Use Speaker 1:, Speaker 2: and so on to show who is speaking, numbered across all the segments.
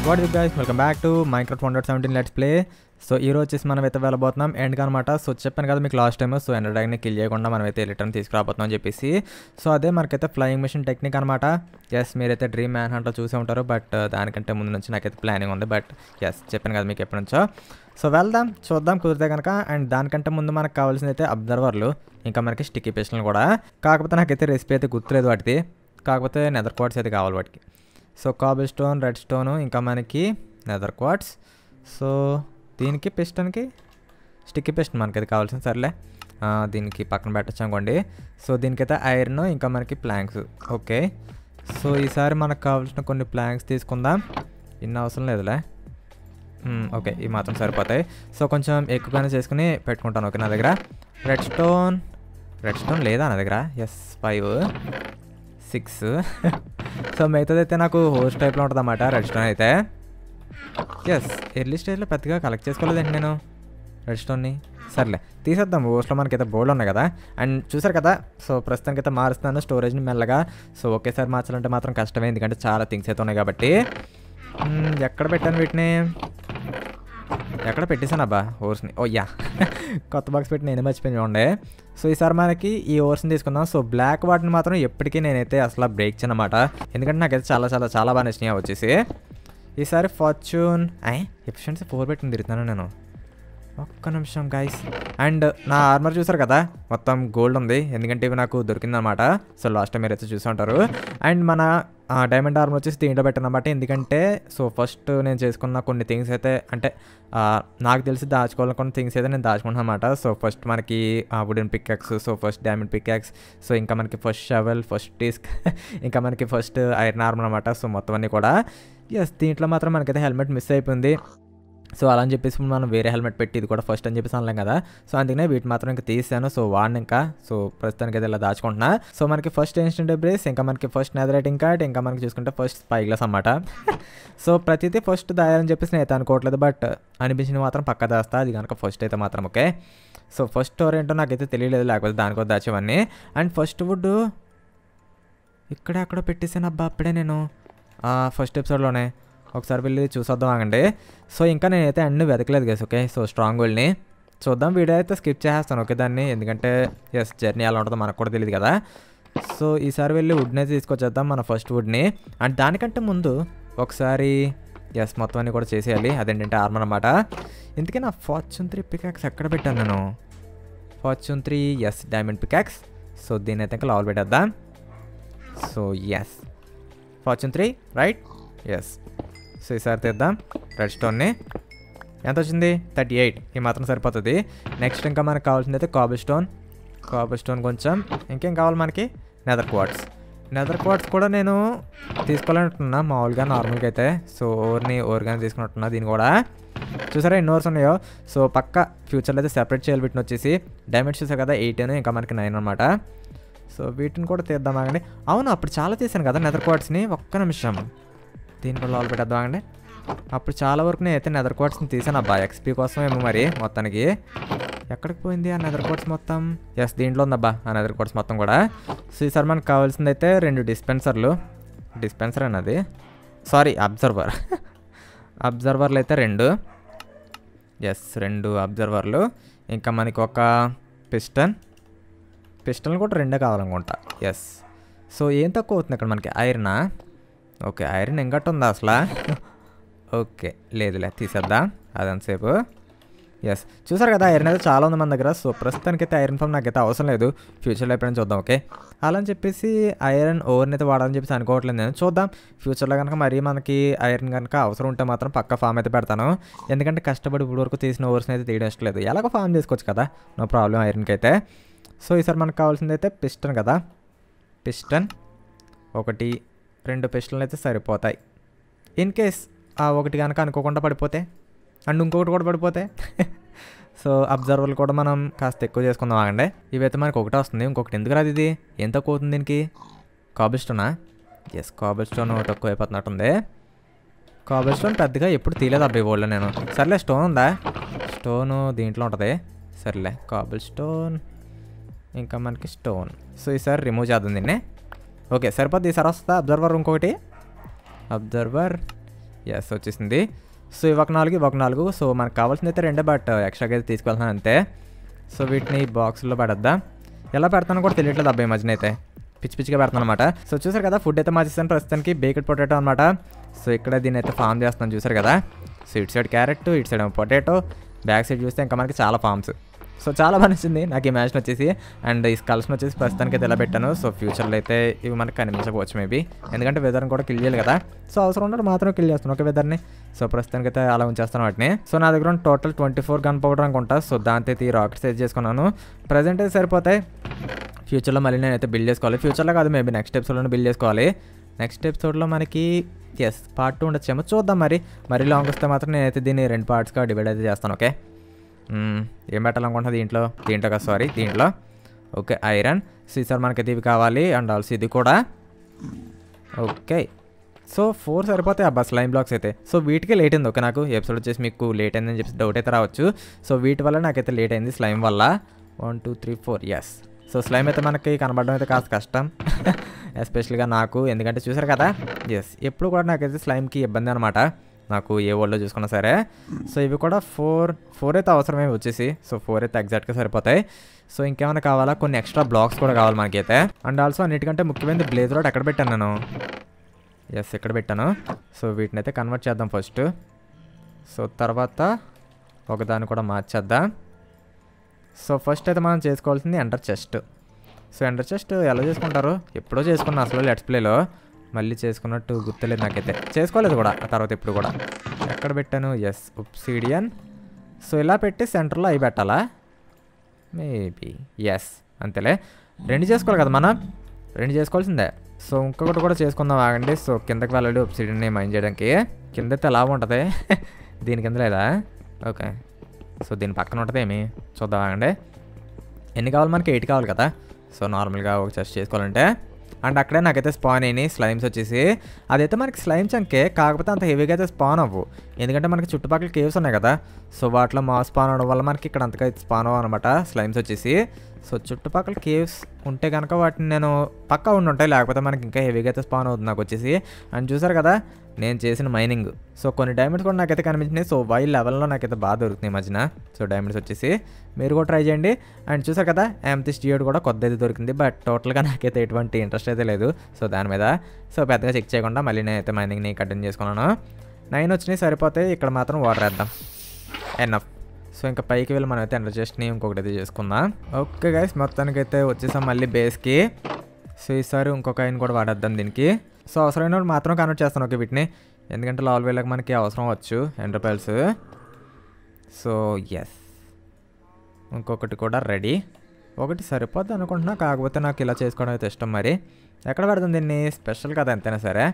Speaker 1: What is guys welcome back to Minecraft one dot seventeen let's play so ఈ రోజు వచ్చేసి మనం అయితే వెళ్ళబోతున్నాం ఎండ్ అనమాట సో చెప్పాను కదా మీకు లాస్ట్ టైం సో ఎండ్ డ్రాగన్ని కిల్ చేయకుండా మనం అయితే రిటర్న్ తీసుకురాబోతున్నాం అని చెప్పేసి సో అదే మనకైతే ఫ్లయింగ్ మిషన్ టెక్నిక్ అనమాట ఎస్ మీరైతే డ్రీమ్ మ్యాన్ హంట్లో చూసే ఉంటారు బట్ దానికంటే ముందు నుంచి నాకైతే ప్లానింగ్ ఉంది బట్ ఎస్ చెప్పాను కదా మీకు ఎప్పటి నుంచో సో వెళ్దాం చూద్దాం కుదిరితే కనుక అండ్ దానికంటే ముందు మనకు కావాల్సింది అయితే అబ్జర్వర్లు ఇంకా మనకి స్టిక్కీ పిస్టల్ కూడా కాకపోతే నాకైతే రెసిపీ అయితే గుర్తులేదు వాటిది కాకపోతే నెదర్ క్వాడ్స్ అయితే కావాలి వాటికి so cobblestone redstone ఇంకా మనకి నెదర్ క్వాడ్స్ సో దీనికి పిస్టన్కి స్టిక్కీ పిస్టన్ మనకి అది కావాల్సింది సర్లే ఆ, దీనికి పక్కన పెట్టచ్చు అనుకోండి సో దీనికైతే ఐరన్ ఇంకా మనకి ప్లాంక్స్ ఓకే సో ఈసారి మనకు కావాల్సిన కొన్ని ప్లాంక్స్ తీసుకుందాం ఇన్ని అవసరం లేదులే మ్మ్, ఓకే ఈ మాత్రం సరిపోతాయి సో కొంచెం ఎక్కువగానే చేసుకుని పెట్టుకుంటాను ఓకే నా దగ్గర రెడ్ స్టోన్ రెడ్ స్టోన్ లేదా నా దగ్గర ఎస్ ఫైవ్ సిక్స్ సో మిగతాది అయితే నాకు హోస్ట్ టైప్లో ఉంటుంది అన్నమాట రెడ్ స్టోన్ అయితే ఎస్ ఎర్లీ స్టేజ్లో పెద్దగా కలెక్ట్ చేసుకోలేదండి నేను రెడ్ స్టోన్ని సర్లే తీసేద్దాం హోస్ట్లో మనకైతే బోర్డు ఉన్నాయి కదా అండ్ చూసారు కదా సో ప్రస్తుతానికి అయితే మారుస్తున్నాను స్టోరేజ్ని మెల్లగా సో ఒకేసారి మార్చాలంటే మాత్రం కష్టమే ఎందుకంటే చాలా థింగ్స్ అయితే ఉన్నాయి కాబట్టి మ్మ్, ఎక్కడ పెట్టాను వీటిని ఎక్కడ పెట్టేశాను అబ్బా ఓర్స్ని ఓ యా కొత్త బాక్స్ పెట్టి నేనే మర్చిపోయి ఉండే సో ఈసారి మనకి ఈ ఓర్స్ని తీసుకుందాం సో బ్లాక్ వాటిని మాత్రం ఎప్పటికీ నేనైతే అసలు బ్రేక్ చేయనమాట ఎందుకంటే నాకైతే చాలా చాలా చాలా బాగా నచ్చినాయి అవి వచ్చేసి ఈసారి ఫార్చ్యూన్ ఐ ఎఫిషియన్సీ ఫోర్ పెట్టుకుని తిరుగుతున్నాను నేను ఒక్క నిమిషం గైస్ అండ్ నా ఆర్మర్ చూసారు కదా మొత్తం గోల్డ్ ఉంది ఎందుకంటే ఇవి నాకు దొరికిందనమాట సో లాస్ట్ టైం మీరు అయితే చూసి ఉంటారు అండ్ మన డైమండ్ ఆర్మర్ వచ్చేసి దీంట్లో పెట్టానమాట ఎందుకంటే సో ఫస్ట్ నేను చేసుకున్న కొన్ని థింగ్స్ అయితే అంటే ఆ, నాకు తెలిసి దాచుకోవాలని కొన్ని థింగ్స్ అయితే నేను దాచుకుంటున్నాను అనమాట సో ఫస్ట్ మనకి wooden pickaxe so first diamond pickaxe so ఇంకా మనకి ఫస్ట్ షవెల్ ఫస్ట్ డిస్క్ ఇంకా మనకి ఫస్ట్ ఐరన్ ఆర్మర్ అనమాట సో మొత్తం అన్నీ కూడా ఎస్ దీంట్లో మాత్రం మనకైతే హెల్మెట్ మిస్ అయిపోయింది సో అలా అని చెప్పేసి మనం వేరే హెల్మెట్ పెట్టి ఇది కూడా ఫస్ట్ అని చెప్పేసి అనలేం కదా సో అందుకనే వీటి మాత్రం ఇంకా తీసాను సో వాడిని ఇంకా సో ప్రస్తుతానికి అయితే ఇలా దాచుకుంటున్నా సో మనకి ఫస్ట్ ఇన్స్టెంట్ బ్రేస్ ఇంకా మనకి ఫస్ట్ నెదర్ రైటింగ్ కార్డ్ ఇంకా మనకి చూసుకుంటే ఫస్ట్ స్పై గ్లాస్ అన్నమాట సో ప్రతిదీ ఫస్ట్ దాయాలని చెప్పేసి నేను అయితే అనుకోవట్లేదు బట్ అనిపించిన మాత్రం పక్క దాస్తా అది కనుక ఫస్ట్ అయితే మాత్రం ఓకే సో ఫస్ట్ స్టోర్ ఏంటో నాకైతే తెలియలేదు లేకపోతే దానికో దాచేవన్నీ అండ్ ఫస్ట్ వుడ్ ఇక్కడే అక్కడ పెట్టేసాను అబ్బా అప్పుడే నేను ఫస్ట్ ఎపిసోడ్లోనే ఒకసారి వెళ్ళి చూసొద్దాం ఆగండి సో ఇంకా నేనైతే అన్ని వెతకలేదు గేస్ ఓకే సో స్ట్రాంగ్ గోల్డ్ని చూద్దాం వీడియో అయితే స్కిప్ చేసేస్తాను ఓకే దాన్ని ఎందుకంటే ఎస్ జర్నీ ఎలా ఉంటుందో మనకు కూడా తెలియదు కదా సో ఈసారి వెళ్ళి వుడ్నే తీసుకొచ్చేద్దాం మన ఫస్ట్ వుడ్ని అండ్ దానికంటే ముందు ఒకసారి ఎస్ మొత్తం అన్ని కూడా చేసేయాలి అదేంటంటే ఆర్మర్ అనమాట ఇందుకే నా ఫార్చ్యూన్ త్రీ పికాక్స్ ఎక్కడ పెట్టాను నేను fortune three yes diamond pickaxe so దీని అయితే ఇంకా లవల్ పెట్టేద్దాం so yes fortune three right yes so ఈసారి తెద్దాం రెడ్ స్టోన్ని ఎంత వచ్చింది థర్టీ ఎయిట్ ఈ మాత్రం సరిపోతుంది నెక్స్ట్ ఇంకా మనకు కావాల్సింది అయితే కాబుల్ స్టోన్ కాబుల్ స్టోన్ కొంచెం ఇంకేం కావాలి మనకి నెదర్ క్వార్ట్స్ నెదర్ క్వార్ట్స్ కూడా నేను తీసుకోవాలనుకుంటున్నా మామూలుగా నార్మల్గా అయితే సో ఓర్ని ఓర్గానే తీసుకున్నట్టున్నా దీన్ని కూడా చూసారా ఎన్ని ఓవర్స్ ఉన్నాయో సో పక్క ఫ్యూచర్లో అయితే సెపరేట్ చేయాలి వీటిని వచ్చేసి డైమండ్స్ చూసారు కదా ఎయిటీన్ ఇంకా మనకి నైన్ అనమాట సో వీటిని కూడా తీద్దాం ఆగండి అవును అప్పుడు చాలా తీసాను కదా నెదర్ క్వార్ట్స్ని ఒక్క నిమిషం దీని కూడా లోపల పెట్టేద్దాం ఆగండి అప్పుడు చాలా వరకు నేను అయితే నెదర్ క్వార్ట్స్ని తీసాను అబ్బా ఎక్స్పీ కోసం ఏమో మరి మొత్తానికి ఎక్కడికి పోయింది ఆ నెదర్ క్వార్ట్స్ మొత్తం ఎస్ దీంట్లో ఉందబ్బా ఆ నెదర్ క్వార్ట్స్ మొత్తం కూడా సో ఈసారి మనకు కావాల్సింది అయితే రెండు డిస్పెన్సర్లు డిస్పెన్సర్ అన్నది సారీ అబ్జర్వర్ అబ్జర్వర్లు అయితే రెండు ఎస్ రెండు అబ్జర్వర్లు ఇంకా మనకి ఒక పిస్టన్ పిస్టల్ కూడా రెండే కావాలనుకుంటా ఎస్ సో ఏం తక్కువ అవుతుంది ఇక్కడ మనకి ఐరనా ఓకే ఐరన్ ఎంగట్ ఉందా అసలు ఓకే లేదులే తీసేద్దాం అదంతసేపు ఎస్ చూసారు కదా ఐరన్ అయితే చాలా ఉంది మన దగ్గర సో ప్రస్తుతానికైతే ఐరన్ ఫామ్ నాకైతే అవసరం లేదు ఫ్యూచర్లో ఎప్పుడైనా చూద్దాం ఓకే అలా అని చెప్పేసి ఐరన్ ఓవర్ని అయితే వాడాలని చెప్పేసి అనుకోవట్లేదు నేను చూద్దాం ఫ్యూచర్లో కనుక మరీ మనకి ఐరన్ కనుక అవసరం ఉంటే మాత్రం పక్క ఫామ్ అయితే పెడతాను ఎందుకంటే కష్టపడి ఇప్పుడు వరకు తీసిన ఓవర్స్ని అయితే తీయడం ఇష్టం లేదు ఎలాగో ఫామ్ చేసుకోవచ్చు కదా నో ప్రాబ్లం ఐరన్కి అయితే సో ఈసారి మనకు కావాల్సింది అయితే పిస్టన్ కదా పిస్టన్ ఒకటి రెండు పిస్టన్లు అయితే సరిపోతాయి ఇన్ కేస్ ఆ ఒకటి కనుక అనుకోకుండా పడిపోతే అండ్ ఇంకొకటి కూడా పడిపోతే సో అబ్జర్వర్లు కూడా మనం కాస్త ఎక్కువ చేసుకుందాం ఆగండి ఇవైతే మనకి ఒకటే వస్తుంది ఇంకొకటి ఎందుకు రాదు ఇది ఎంత తక్కువ అవుతుంది దీనికి కాబుల్ స్టోనా ఎస్ కాబుల్ స్టోన్ తక్కువ అయిపోతున్నట్టుంది కాబుల్ స్టోన్ పెద్దగా ఎప్పుడు తీయలేదు అబ్బాయి వాళ్ళు నేను సర్లే స్టోన్ ఉందా స్టోను దీంట్లో ఉంటుంది సర్లే కాబుల్ స్టోన్ ఇంకా మనకి స్టోన్ సో ఈసారి రిమూవ్ చేద్దాం దీన్ని ఓకే సరిపోద్ది ఈసారి వస్తుందా అబ్జర్వర్ ఇంకొకటి అబ్జర్వర్ ఎస్ వచ్చేసింది సో ఇవి ఒక నాలుగు ఇవి ఒక నాలుగు సో మనకు కావాల్సింది అయితే రెండే బట్ ఎక్స్ట్రాగా అయితే తీసుకెళ్తున్నాను అంతే సో వీటిని బాక్స్లో పడద్దా ఎలా పెడతానో కూడా తెలియట్లేదు అబ్బాయి మధ్యన అయితే పిచ్చి పిచ్చిగా పెడతాను అనమాట సో చూసారు కదా ఫుడ్ అయితే మార్చేస్తాను ప్రస్తుతానికి బేకెడ్ పొటాటో అనమాట సో ఇక్కడ దీన్ని అయితే ఫామ్ చేస్తున్నాను చూసారు కదా సో ఇటు సైడ్ క్యారెట్ ఇటు సైడ్ పొటాటో బ్యాక్ సైడ్ చూస్తే ఇంకా మనకి చాలా ఫామ్స్ సో చాలా బాగా నచ్చింది నాకు ఈ మ్యాచ్ని వచ్చేసి అండ్ ఈ స్కల్స్ని వచ్చేసి ప్రస్తుతానికి అయితే ఇలా పెట్టాను సో ఫ్యూచర్లో అయితే ఇవి మనకు కనిపించకపోవచ్చు మేబీ ఎందుకంటే వెదర్ని కూడా కిల్ చేయాలి కదా సో అవసరం ఉన్నట్టు మాత్రం కిల్ చేస్తాను ఒక వెదర్ని సో ప్రస్తుతానికి అయితే అలా ఉంచేస్తాను వాటిని సో నా దగ్గర total twenty four gunpowder అనుకుంటా సో దాంతో అయితే ఈ రాకెట్స్ అయితే చేసుకున్నాను ప్రజెంట్ అయితే సరిపోతాయి ఫ్యూచర్లో మళ్ళీ నేనైతే బిల్డ్ చేసుకోవాలి ఫ్యూచర్లో కాదు మేబీ నెక్స్ట్ ఎపిసోడ్లో బిల్డ్ చేసుకోవాలి నెక్స్ట్ ఎపిసోడ్లో మనకి ఎస్ పార్ట్ టూ ఉండొచ్చేమో చూద్దాం మరి మరీ లాంగ్ వస్తే మాత్రం నేనైతే దీన్ని రెండు పార్ట్స్గా డివైడ్ అయితే చేస్తాను ఓకే మ్మ్, ఏం పెట్టాలనుకుంటున్నా దీంట్లో దీంట్లో కదా సారీ దీంట్లో ఓకే ఐరన్ సీసర్ మనకైతే ఇవి కావాలి అండ్ ఆల్సో ఇది కూడా ఓకే సో ఫోర్ సరిపోతాయి అబ్బా స్లైమ్ బ్లాక్స్ అయితే సో వీటికే లేట్ అయింది ఓకే నాకు ఎపిసోడ్ వచ్చేసి మీకు లేట్ అయిందని చెప్పి డౌట్ అయితే రావచ్చు సో వీటి వల్ల నాకైతే లేట్ అయింది స్లైమ్ వల్ల one two three four yes so slime అయితే మనకి కనబడడం అయితే కాస్త కష్టం ఎస్పెషల్గా నాకు ఎందుకంటే చూసారు కదా ఎస్ ఎప్పుడు కూడా నాకైతే స్లైమ్కి ఇబ్బంది అనమాట నాకు ఏ వరల్డ్లో చూసుకున్నా సరే సో ఇవి కూడా ఫోర్ ఫోర్ అయితే అవసరమే వచ్చేసి సో ఫోర్ అయితే ఎగ్జాక్ట్గా సరిపోతాయి సో ఇంకేమైనా కావాలా కొన్ని ఎక్స్ట్రా బ్లాక్స్ కూడా కావాలి మనకైతే అండ్ ఆల్సో అన్నిటికంటే ముఖ్యమైనది బ్లేజ్ రోడ్ ఎక్కడ పెట్టాను నేను ఎస్ ఇక్కడ పెట్టాను సో వీటిని అయితే కన్వర్ట్ చేద్దాం ఫస్ట్ సో తర్వాత ఒకదాన్ని కూడా మార్చేద్దాం సో ఫస్ట్ అయితే మనం చేసుకోవాల్సింది ender chest so ender chest ఎలా చేసుకుంటారు ఎప్పుడో చేసుకున్నా అసలు లెట్స్ ప్లేలో మళ్ళీ చేసుకున్నట్టు గుర్తులేదు నాకైతే చేసుకోలేదు కూడా ఆ తర్వాత ఎప్పుడు కూడా ఎక్కడ పెట్టాను ఎస్ ఉప్సీడియన్ సో ఇలా పెట్టి సెంటర్లో అవి పెట్టాలా మేబీ ఎస్ అంతేలే రెండు చేసుకోవాలి కదా మనం రెండు చేసుకోవాల్సిందే సో ఇంకొకటి కూడా చేసుకుందాం ఆగండి సో కిందకి వెళ్ళాలి ఒప్సిడీని మైండ్ చేయడానికి కింద అయితే ఎలా ఉంటుంది దీని కింద లేదా ఓకే సో దీని పక్కన ఉంటుంది ఏమి చూద్దాం ఆగండి ఎన్ని కావాలి మనకి ఎయిట్ కావాలి కదా సో నార్మల్గా ఒక చెస్ట్ చేసుకోవాలంటే అండ్ అక్కడే నాకైతే స్పాన్ అయినాయి స్లైమ్స్ వచ్చేసి అదైతే మనకి స్లైమ్స్ అంకే కాకపోతే అంత హెవీగా అయితే స్పాన్ అవ్వు ఎందుకంటే మనకి చుట్టుపక్కల కేవ్స్ ఉన్నాయి కదా సో వాటిలో మా స్పాన్ అవడం వల్ల మనకి ఇక్కడ అంతగా స్పాన్ అవ్వ అనమాట స్లైమ్స్ వచ్చేసి సో చుట్టుపక్కల కేవ్స్ ఉంటే కనుక వాటిని నేను పక్కా ఉండి ఉంటాయి లేకపోతే మనకి ఇంకా హెవీగా అయితే స్పాన్ అవుతుంది నాకు వచ్చేసి అండ్ చూసారు కదా నేను చేసిన మైనింగ్ సో కొన్ని డైమండ్స్ కూడా నాకైతే కనిపించినాయి సో వై లెవెల్లో నాకైతే బాగా దొరుకుతున్నాయి ఈ మధ్యన సో డైమండ్స్ వచ్చేసి మీరు కూడా ట్రై చేయండి అండ్ చూసారు కదా ఎంతిస్ జియోడ్ కూడా కొత్త అయితే దొరికింది బట్ టోటల్గా నాకైతే ఎటువంటి ఇంట్రెస్ట్ అయితే లేదు సో దాని మీద సో పెద్దగా చెక్ చేయకుండా మళ్ళీ నేనైతే మైనింగ్ని కంటిన్యూ చేసుకున్నాను నైన్ వచ్చినాయి సరిపోతే ఇక్కడ మాత్రం వాటర్ వేద్దాం ఎన్నఫ్ సో ఇంకా పైకి వెళ్ళి మనం అయితే ఎంటర్ చేసి ఇంకొకటి అయితే చేసుకుందాం ఓకే గైస్ మొత్తానికి అయితే వచ్చేసాం మళ్ళీ బేస్కి సో ఈసారి ఇంకొక ఆయన కూడా వాడేద్దాం దీనికి సో అవసరమైన వాళ్ళు మాత్రం కన్వర్ట్ చేస్తాను ఓకే వీటిని ఎందుకంటే లాల్ వేలకు మనకి అవసరం వచ్చు ఎంటర్పైల్స్ సో ఎస్ ఇంకొకటి కూడా రెడీ ఒకటి సరిపోద్ది అనుకుంటున్నా కాకపోతే నాకు ఇలా చేసుకోవడం అయితే ఇష్టం మరి ఎక్కడ పెడతాం దీన్ని స్పెషల్ కదా ఎంతైనా సరే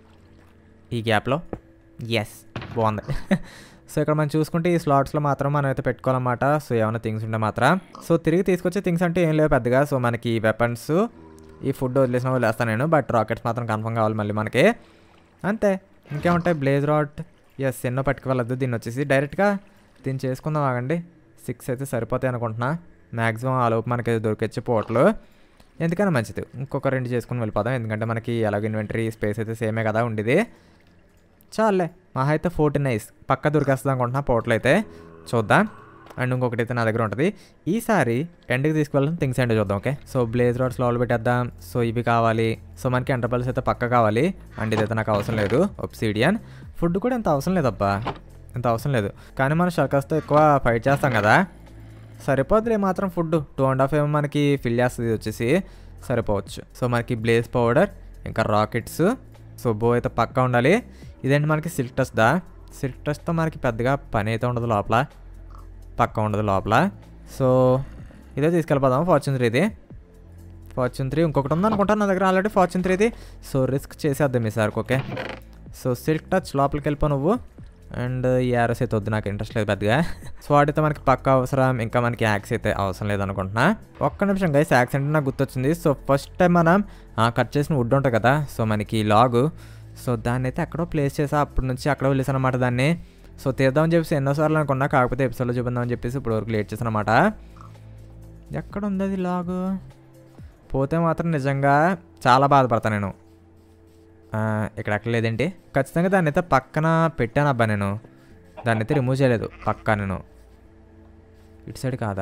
Speaker 1: ఈ గ్యాప్లో ఎస్ బాగుంది సో ఇక్కడ మనం చూసుకుంటే ఈ స్లాట్స్లో మాత్రం మనం అయితే పెట్టుకోవాలన్నమాట సో ఏమైనా థింగ్స్ ఉంటే మాత్రం సో తిరిగి తీసుకొచ్చే థింగ్స్ అంటే ఏం లేవు పెద్దగా సో మనకి వెపన్స్ ఈ ఫుడ్ వదిలేసిన వదిలేస్తాను నేను బట్ రాకెట్స్ మాత్రం కన్ఫర్మ్ కావాలి మళ్ళీ మనకి అంతే ఇంకేముంటాయి బ్లేజ్ రాడ్ ఎస్ ఎన్నో పట్టుకువెళ్ళద్దు దీన్ని వచ్చేసి డైరెక్ట్గా దీన్ని చేసుకుందాం ఆగండి సిక్స్ అయితే సరిపోతాయి అనుకుంటున్నా మ్యాక్సిమం ఆ లోపు మనకి దొరికొచ్చే పోట్లు ఎందుకైనా మంచిది ఇంకొక రెండు చేసుకుని వెళ్ళిపోదాం ఎందుకంటే మనకి ఎలాగ ఇన్వెంటరీ స్పేస్ అయితే సేమే కదా ఉండేది చాలే మహా అయితే ఫోర్టీన్ నైస్ పక్క దొరికేస్తుంది అనుకుంటున్నా పోర్టల్ అయితే చూద్దాం అండ్ ఇంకొకటి అయితే నా దగ్గర ఉంటుంది ఈసారి ఎండ్కి తీసుకువెళ్ళడం థింగ్స్ ఏంటో చూద్దాం ఓకే సో బ్లేజ్ రాడ్స్ లోపల పెట్టేద్దాం సో ఇవి కావాలి సో మనకి ఎంటర్పల్స్ అయితే పక్క కావాలి అండ్ ఇదైతే నాకు అవసరం లేదు ఒప్సీడియన్ ఫుడ్ కూడా ఇంత అవసరం లేదబ్బా ఇంత అవసరం లేదు కానీ మనం షర్కస్తో ఎక్కువ ఫైట్ చేస్తాం కదా సరిపోద్ది మాత్రం ఫుడ్ టూ అండ్ హాఫ్ ఏమో మనకి ఫిల్ చేస్తుంది ఇది వచ్చేసి సరిపోవచ్చు సో మనకి బ్లేజ్ పౌడర్ ఇంకా రాకెట్స్ సో బో అయితే పక్కా ఉండాలి ఇదేంటి మనకి సిల్క్ టచ్ దా సిల్క్ టచ్తో మనకి పెద్దగా పని అయితే ఉండదు లోపల పక్క ఉండదు లోపల సో ఇదే తీసుకెళ్ళిపోదాం ఫార్చ్యూన్ త్రీది ఫార్చ్యూన్ త్రీ ఇంకొకటి ఉందనుకుంటాను నా దగ్గర ఆల్రెడీ ఫార్చ్యూన్ త్రీది సో రిస్క్ చేసేద్దాం ఈసారికి ఓకే సో సిల్క్ టచ్ లోపలికి వెళ్ళిపో నువ్వు అండ్ ఈ యారస్ అయితే వద్దు నాకు ఇంట్రెస్ట్ లేదు పెద్దగా సో వాటితో మనకి పక్క అవసరం ఇంకా మనకి యాక్స్ అయితే అవసరం లేదనుకుంటున్నా ఒక్క నిమిషం గైస్ యాక్స్ అంటే నాకు గుర్తొచ్చింది సో ఫస్ట్ టైం మనం కట్ చేసిన వుడ్ ఉంటుంది కదా సో మనకి లాగు సో దాన్ని అయితే ఎక్కడో ప్లేస్ చేసా అప్పటి నుంచి అక్కడ వదిలేసాను అనమాట దాన్ని సో తీద్దామని చెప్పేసి ఎన్నోసార్లు అనుకున్నా కాకపోతే ఎపిసోడ్లో చూపిందామని చెప్పేసి ఇప్పుడు వరకు లేట్ చేసాను అనమాట ఎక్కడ ఉంది అది లాగు పోతే మాత్రం నిజంగా చాలా బాధపడతాను నేను ఆ, ఇక్కడ ఎక్కడ లేదేంటి ఖచ్చితంగా దాన్ని అయితే పక్కన పెట్టాను అబ్బా నేను దాన్ని అయితే రిమూవ్ చేయలేదు పక్కా నేను ఇటు సైడ్ కాదా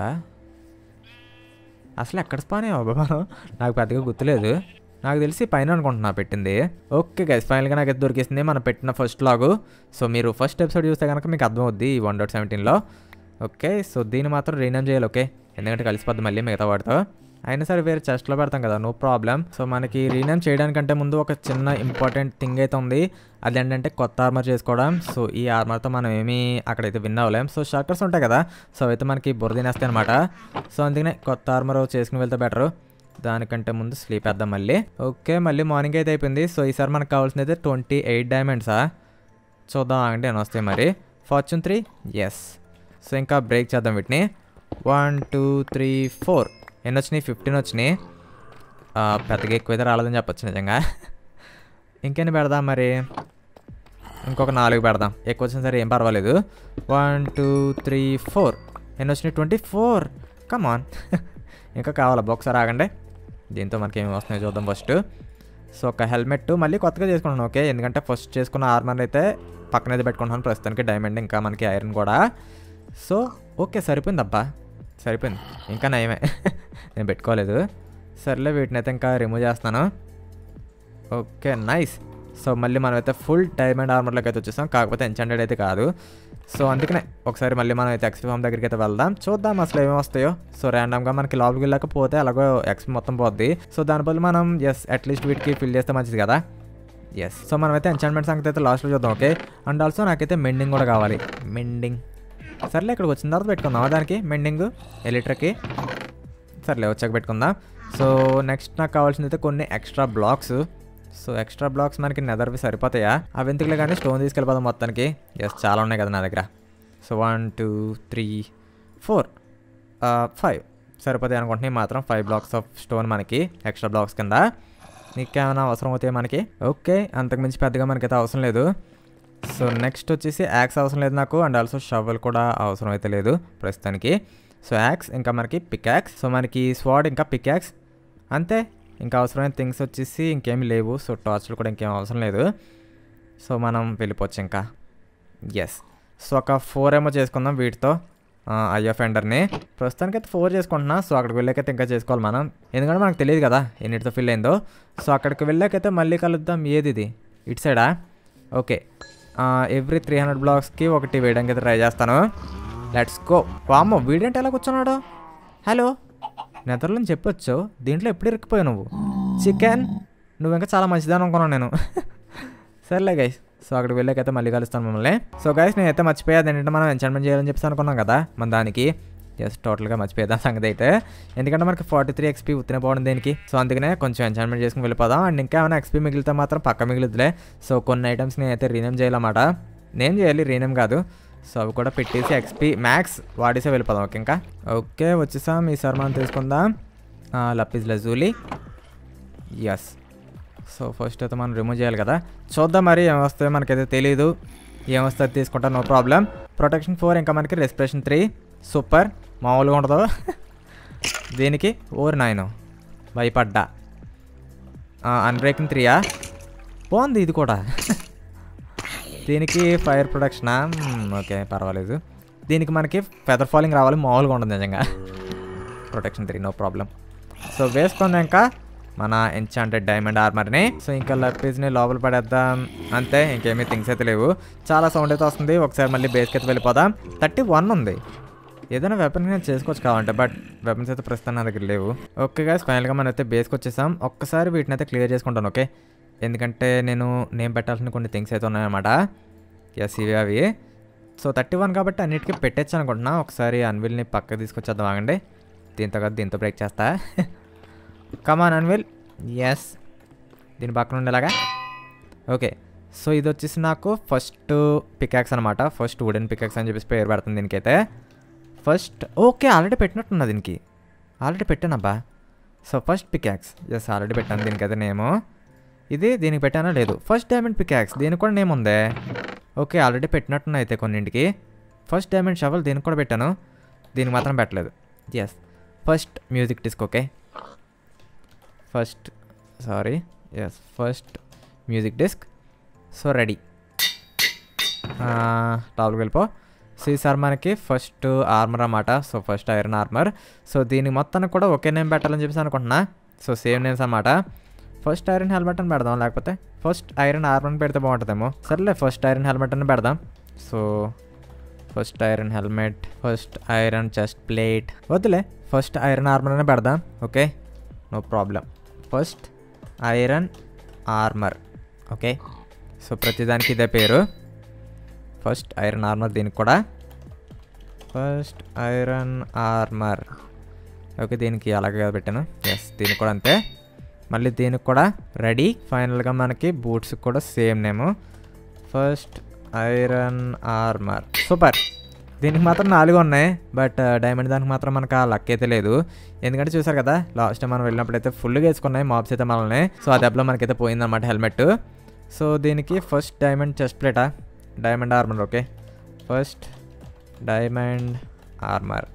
Speaker 1: అసలు ఎక్కడ స్పాన్ అయ్యావు మనం నాకు పెద్దగా గుర్తులేదు నాకు తెలిసి పైన అనుకుంటున్నా పెట్టింది ఓకే గైస్ ఫైనల్గా నాకు అయితే దొరికేసింది మనం పెట్టిన ఫస్ట్ లాగు సో మీరు ఫస్ట్ ఎపిసోడ్ చూస్తే కనుక మీకు అర్థమవుద్ది ఈ వన్ డాట్ సెవెంటీన్లో ఓకే సో దీన్ని మాత్రం రీనేమ్ చేయాలి ఓకే ఎందుకంటే కలిసిపోద్ది మళ్ళీ మిగతా వాటితో అయినా సరే వేరే చెస్ట్లో పెడతాం కదా నో ప్రాబ్లం సో మనకి రీనేమ్ చేయడానికంటే ముందు ఒక చిన్న ఇంపార్టెంట్ థింగ్ అయితే ఉంది అదేంటంటే కొత్త ఆర్మర్ చేసుకోవడం సో ఈ ఆర్మర్తో మనం ఏమీ అక్కడైతే విన్ అవ్వలేం సో షార్టర్స్ ఉంటాయి కదా సో అయితే మనకి బుర్ర తినేస్తాయి అనమాట సో అందుకనే కొత్త ఆర్మర్ చేసుకుని వెళ్తే బెటరు దానికంటే ముందు స్లీప్ వేద్దాం మళ్ళీ ఓకే మళ్ళీ మార్నింగ్ అయితే అయిపోయింది సో ఈసారి మనకు కావాల్సింది అయితే ట్వంటీ ఎయిట్ డైమండ్సా చూద్దాం ఆగండి అని వస్తాయి మరి ఫార్చ్యూన్ త్రీ ఎస్ సో ఇంకా బ్రేక్ చేద్దాం వీటిని వన్ టూ త్రీ ఫోర్ ఎన్ని వచ్చినాయి ఫిఫ్టీన్ వచ్చినాయి ఆ, పెద్దగా ఎక్కువైతే రాలేదని చెప్పొచ్చు నిజంగా ఇంకెన్ని పెడదాం మరి ఇంకొక నాలుగు పెడదాం ఎక్కువ వచ్చిన సరే ఏం పర్వాలేదు వన్ టూ త్రీ ఫోర్ ఎన్ని వచ్చినాయి ట్వంటీ ఫోర్ కమాన్ ఇంకా కావాలా ఒకసారి ఆగండి దీంతో మనకి ఏమి వస్తున్నాయో చూద్దాం ఫస్ట్ సో ఒక హెల్మెట్ మళ్ళీ కొత్తగా చేసుకున్నాను ఓకే ఎందుకంటే ఫస్ట్ చేసుకున్న ఆర్మర్ అయితే పక్కనైతే పెట్టుకుంటున్నాను ప్రస్తుతానికి డైమండ్ ఇంకా మనకి ఐరన్ కూడా సో ఓకే సరిపోయింది అబ్బా సరిపోయింది ఇంకా నయమే నేను పెట్టుకోలేదు సర్లే వీటిని అయితే ఇంకా రిమూవ్ చేస్తాను ఓకే నైస్ సో మళ్ళీ మనం అయితే ఫుల్ డైమండ్ ఆర్మర్లోకి అయితే వచ్చేసాం కాకపోతే ఎన్చాంటెడ్ అయితే కాదు సో అందుకనే ఒకసారి మళ్ళీ మనం అయితే ఎక్స్పీ ఫామ్ దగ్గరికి అయితే వెళ్దాం చూద్దాం అసలు ఏమేమి వస్తాయో సో ర్యాండమ్గా మనకి లోపలికి వెళ్ళకపోతే అలాగో ఎక్స్పీ మొత్తం పోద్ది సో దాని బదులు మనం ఎస్ అట్లీస్ట్ వీటికి ఫిల్ చేస్తే మంచిది కదా ఎస్ సో మనమైతే ఎంచాన్మెంట్ సంగతి అయితే లాస్ట్లో చూద్దాం ఓకే అండ్ ఆల్సో నాకైతే మెండింగ్ కూడా కావాలి మెండింగ్ సర్లే ఇక్కడికి వచ్చిన తర్వాత పెట్టుకుందామా దానికి మెండింగ్ ఎలిట్రకి సర్లే వచ్చాక పెట్టుకుందాం సో నెక్స్ట్ నాకు కావాల్సింది అయితే కొన్ని extra blocks so extra blocks మనకి నెదర్వి సరిపోతాయా అవి ఎందుకులే కానీ స్టోన్ తీసుకెళ్ళిపోదాం మొత్తానికి ఎస్ చాలా ఉన్నాయి కదా నా దగ్గర so one two three four five సరిపోతాయి అనుకుంటున్నాయి మాత్రం ఫైవ్ బ్లాక్స్ ఆఫ్ స్టోన్ మనకి ఎక్స్ట్రా బ్లాక్స్ కింద నీకేమైనా అవసరం అవుతాయి మనకి ఓకే అంతకుమించి పెద్దగా మనకైతే అవసరం లేదు సో నెక్స్ట్ వచ్చేసి యాక్స్ అవసరం లేదు నాకు అండ్ ఆల్సో షవల్ కూడా అవసరం అయితే లేదు ప్రస్తుతానికి సో యాక్స్ ఇంకా మనకి పిక్ యాక్స్ సో మనకి స్వాడ్ ఇంకా పిక్ యాక్స్ అంతే ఇంకా అవసరమైన థింగ్స్ వచ్చేసి ఇంకేమి లేవు సో టార్చ్లు కూడా ఇంకేం అవసరం లేదు సో మనం వెళ్ళిపోవచ్చు ఇంకా ఎస్ సో ఒక ఫోర్ ఏమో చేసుకుందాం వీటితో అయ్యో ఫెండర్ని ప్రస్తుతానికి అయితే ఫోర్ చేసుకుంటున్నా సో అక్కడికి వెళ్ళాకైతే ఇంకా చేసుకోవాలి మనం ఎందుకంటే మనకు తెలియదు కదా ఎన్నిటితో ఫిల్ అయిందో సో అక్కడికి వెళ్ళాకైతే మళ్ళీ కలుద్దాం ఏది ఇది ఇటు సైడా ఓకే ఎవ్రీ త్రీ హండ్రెడ్ బ్లాక్స్కి ఒకటి వేయడానికి అయితే ట్రై చేస్తాను లెట్స్ గో వామ్మో వీడేంటి ఎలా కూర్చున్నాడు హలో నెదర్లని చెప్పొచ్చు దీంట్లో ఎప్పుడు ఇరుక్కుపోయావు నువ్వు చికెన్ నువ్వు ఇంకా చాలా మంచిదని అనుకున్నాను నేను సర్లే గైస్ సో అక్కడికి వెళ్ళాకైతే మళ్ళీ కలుస్తాను మిమ్మల్ని సో గైస్ నేనైతే మర్చిపోయాది ఏంటంటే మనం ఎంచాన్మెంట్ చేయాలని చెప్పేసి అనుకున్నాం కదా మన దానికి జస్ట్ టోటల్గా మర్చిపోయేదాం సంగతి అయితే ఎందుకంటే మనకి ఫార్టీ త్రీ ఎక్స్పీ ఉత్తిన పోవడం దేనికి సో అందుకనే కొంచెం ఎంచాన్మెంట్ చేసుకుని వెళ్ళిపోదాం అండ్ ఇంకా ఏమైనా ఎక్స్పీ మిగిలితే మాత్రం పక్క మిగులుతులే సో కొన్ని ఐటమ్స్ నేనైతే రీనేమ్ చేయాలన్నమాట నేను చేయాలి రీనేమ్ కాదు సో అవి కూడా పెట్టేసి ఎక్స్పీ మ్యాక్స్ వాడేసే వెళ్ళిపోదాం ఓకే ఇంకా ఓకే వచ్చేసాం ఈసారి మనం తీసుకుందాం lapis lazuli yes so first అయితే మనం రిమూవ్ చేయాలి కదా చూద్దాం మరి ఏమొస్తాయో మనకైతే తెలియదు ఏమొస్తుంది తీసుకుంటా నో ప్రాబ్లం ప్రొటెక్షన్ ఫోర్ ఇంకా మనకి రెస్పిరేషన్ త్రీ సూపర్ మామూలుగా ఉండదు దీనికి ఓర్ నైన్ భయపడ్డా అన్బ్రేకింగ్ త్రీయా బాగుంది ఇది కూడా దీనికి ఫైర్ ప్రొడక్షనా ఓకే పర్వాలేదు దీనికి మనకి ఫెదర్ ఫాలింగ్ రావాలి మామూలుగా ఉంటుంది నిజంగా protection three no problem so వేసుకున్నాక మన ఎన్చాంటెడ్ డైమండ్ ఆర్మర్ని సో ఇంకా లప్పీస్ని లోపల పడేద్దాం అంతే ఇంకేమీ థింగ్స్ అయితే లేవు చాలా సౌండ్ అయితే వస్తుంది ఒకసారి మళ్ళీ బేస్కి అయితే వెళ్ళిపోదాం థర్టీ వన్ ఉంది ఏదైనా వెపన్ నేను చేసుకోవచ్చు కావాలంటే బట్ వెపన్స్ అయితే ప్రస్తుతం నా దగ్గర లేవు ఓకే గాయస్ ఫైనల్గా మనం అయితే బేస్కి వచ్చేసాం ఒక్కసారి వీటిని అయితే క్లియర్ చేసుకుంటాను ఓకే ఎందుకంటే నేను నేను పెట్టాల్సిన కొన్ని థింగ్స్ అయితే ఉన్నాయన్నమాట ఎస్ ఇవి అవి సో థర్టీ వన్ కాబట్టి అన్నిటికీ పెట్టచ్చు అనుకుంటున్నా ఒకసారి అన్విల్ని పక్కకు తీసుకొచ్చేద్దాం ఆగండి దీంతో కదా దీంతో బ్రేక్ చేస్తా కమాన్ అన్విల్ ఎస్ దీని పక్కన ఉండేలాగా ఓకే సో ఇది వచ్చేసి నాకు ఫస్ట్ పికాక్స్ అనమాట ఫస్ట్ వుడెన్ పికాక్స్ అని చెప్పేసి పేరు పెడుతుంది దీనికైతే ఫస్ట్ ఓకే ఆల్రెడీ పెట్టినట్టున్నా దీనికి ఆల్రెడీ పెట్టానబ్బా so first pickaxe yes already పెట్టాను దీనికైతే నేము ఇది దీనికి పెట్టానా లేదు ఫస్ట్ డైమండ్ పికాక్స్ దీనికి కూడా నేమ్ ఉందే ఓకే ఆల్రెడీ పెట్టినట్టున్నా అయితే కొన్నింటికి ఫస్ట్ డైమండ్ షవల్ దీనికి కూడా పెట్టాను దీనికి మాత్రం పెట్టలేదు yes first music disc okay first sorry yes first music disc so ready లోపలికి వెళ్ళిపో సో ఈసారి మనకి ఫస్ట్ ఆర్మర్ అన్నమాట so first iron armour so దీనికి మొత్తానికి కూడా ఒకే నేమ్ పెట్టాలని చెప్పేసి అనుకుంటున్నా సో సేమ్ నేమ్స్ అన్నమాట ఫస్ట్ ఐరన్ హెల్మెట్ అని పెడదాం లేకపోతే ఫస్ట్ ఐరన్ ఆర్మర్ అని పెడితే బాగుంటుందేమో సర్లే ఫస్ట్ ఐరన్ హెల్మెట్ అని పెడదాం so first iron helmet first iron chestplate వద్దులే ఫస్ట్ ఐరన్ ఆర్మర్ అనే పెడదాం okay no problem first iron armour okay so ప్రతిదానికి ఇదే పేరు ఫస్ట్ ఐరన్ ఆర్మర్ దీనికి కూడా ఫస్ట్ ఐరన్ ఆర్మర్ ఓకే దీనికి అలాగే పెట్టాను ఎస్ దీనికి కూడా అంతే మళ్ళీ దీనికి కూడా రెడీ ఫైనల్గా మనకి బూట్స్కి కూడా same name first iron armour super దీనికి మాత్రం నాలుగు ఉన్నాయి బట్ డైమండ్ దానికి మాత్రం మనకు ఆ లక్ అయితే లేదు ఎందుకంటే చూసారు కదా లాస్ట్ టైం మనం వెళ్ళినప్పుడు అయితే ఫుల్గా వేసుకున్నాయి మాప్స్ అయితే మనల్ని సో ఆ దెబ్బలో మనకైతే పోయిందన్నమాట హెల్మెట్ సో దీనికి ఫస్ట్ డైమండ్ చెస్ట్ ప్లేటా diamond armour okay first diamond armour